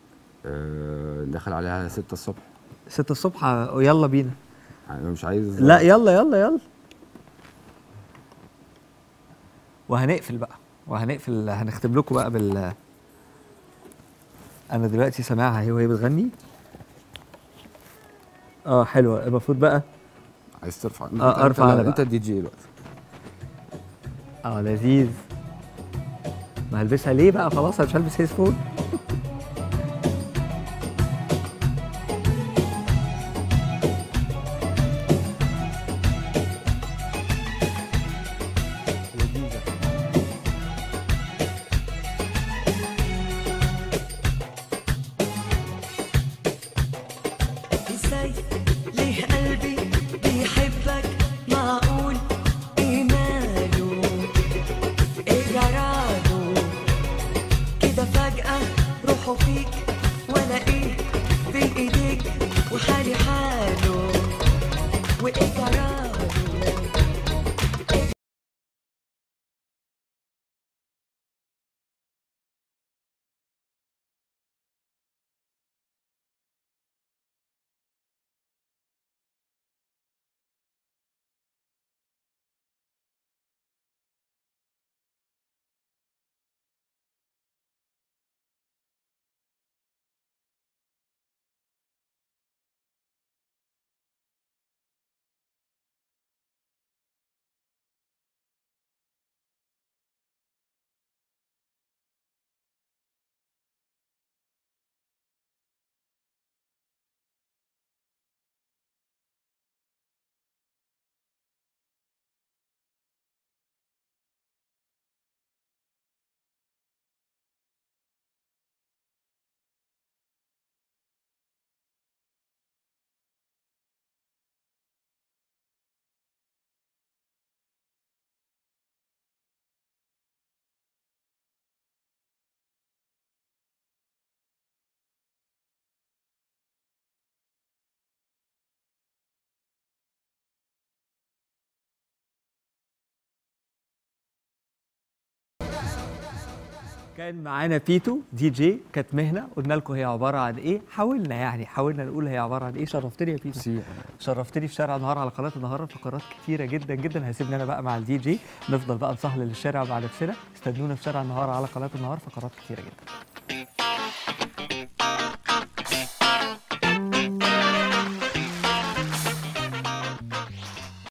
Speaker 4: أه داخل عليها 6 الصبح
Speaker 1: 6 الصبح آه، يلا بينا
Speaker 4: انا مش عايز
Speaker 1: لا يلا يلا يلا وهنقفل بقى وهنقفل هنختم لكم بقى بال انا دلوقتي سامعها هي وهي بتغني اه حلوه المفروض بقى
Speaker 4: عايز ترفع
Speaker 1: آه، أرفع أنا
Speaker 4: انت,
Speaker 1: بقى.
Speaker 4: انت الدي جي دلوقتي
Speaker 1: اه لذيذ ما هلبسها ليه بقى خلاص أنا مش هلبس هيدفون كان معانا بيتو دي جي كانت مهنه قلنا لكم هي عباره عن ايه حاولنا يعني حاولنا نقول هي عباره عن ايه شرفتني يا بيتو
Speaker 4: سي
Speaker 1: شرفتني في شارع النهار على قناه النهار فقرات كتيره جدا جدا هسيبني انا بقى مع الدي جي نفضل بقى نسهل الشارع مع نفسنا استنونا في شارع النهار على قناه النهار فقرات كتيره جدا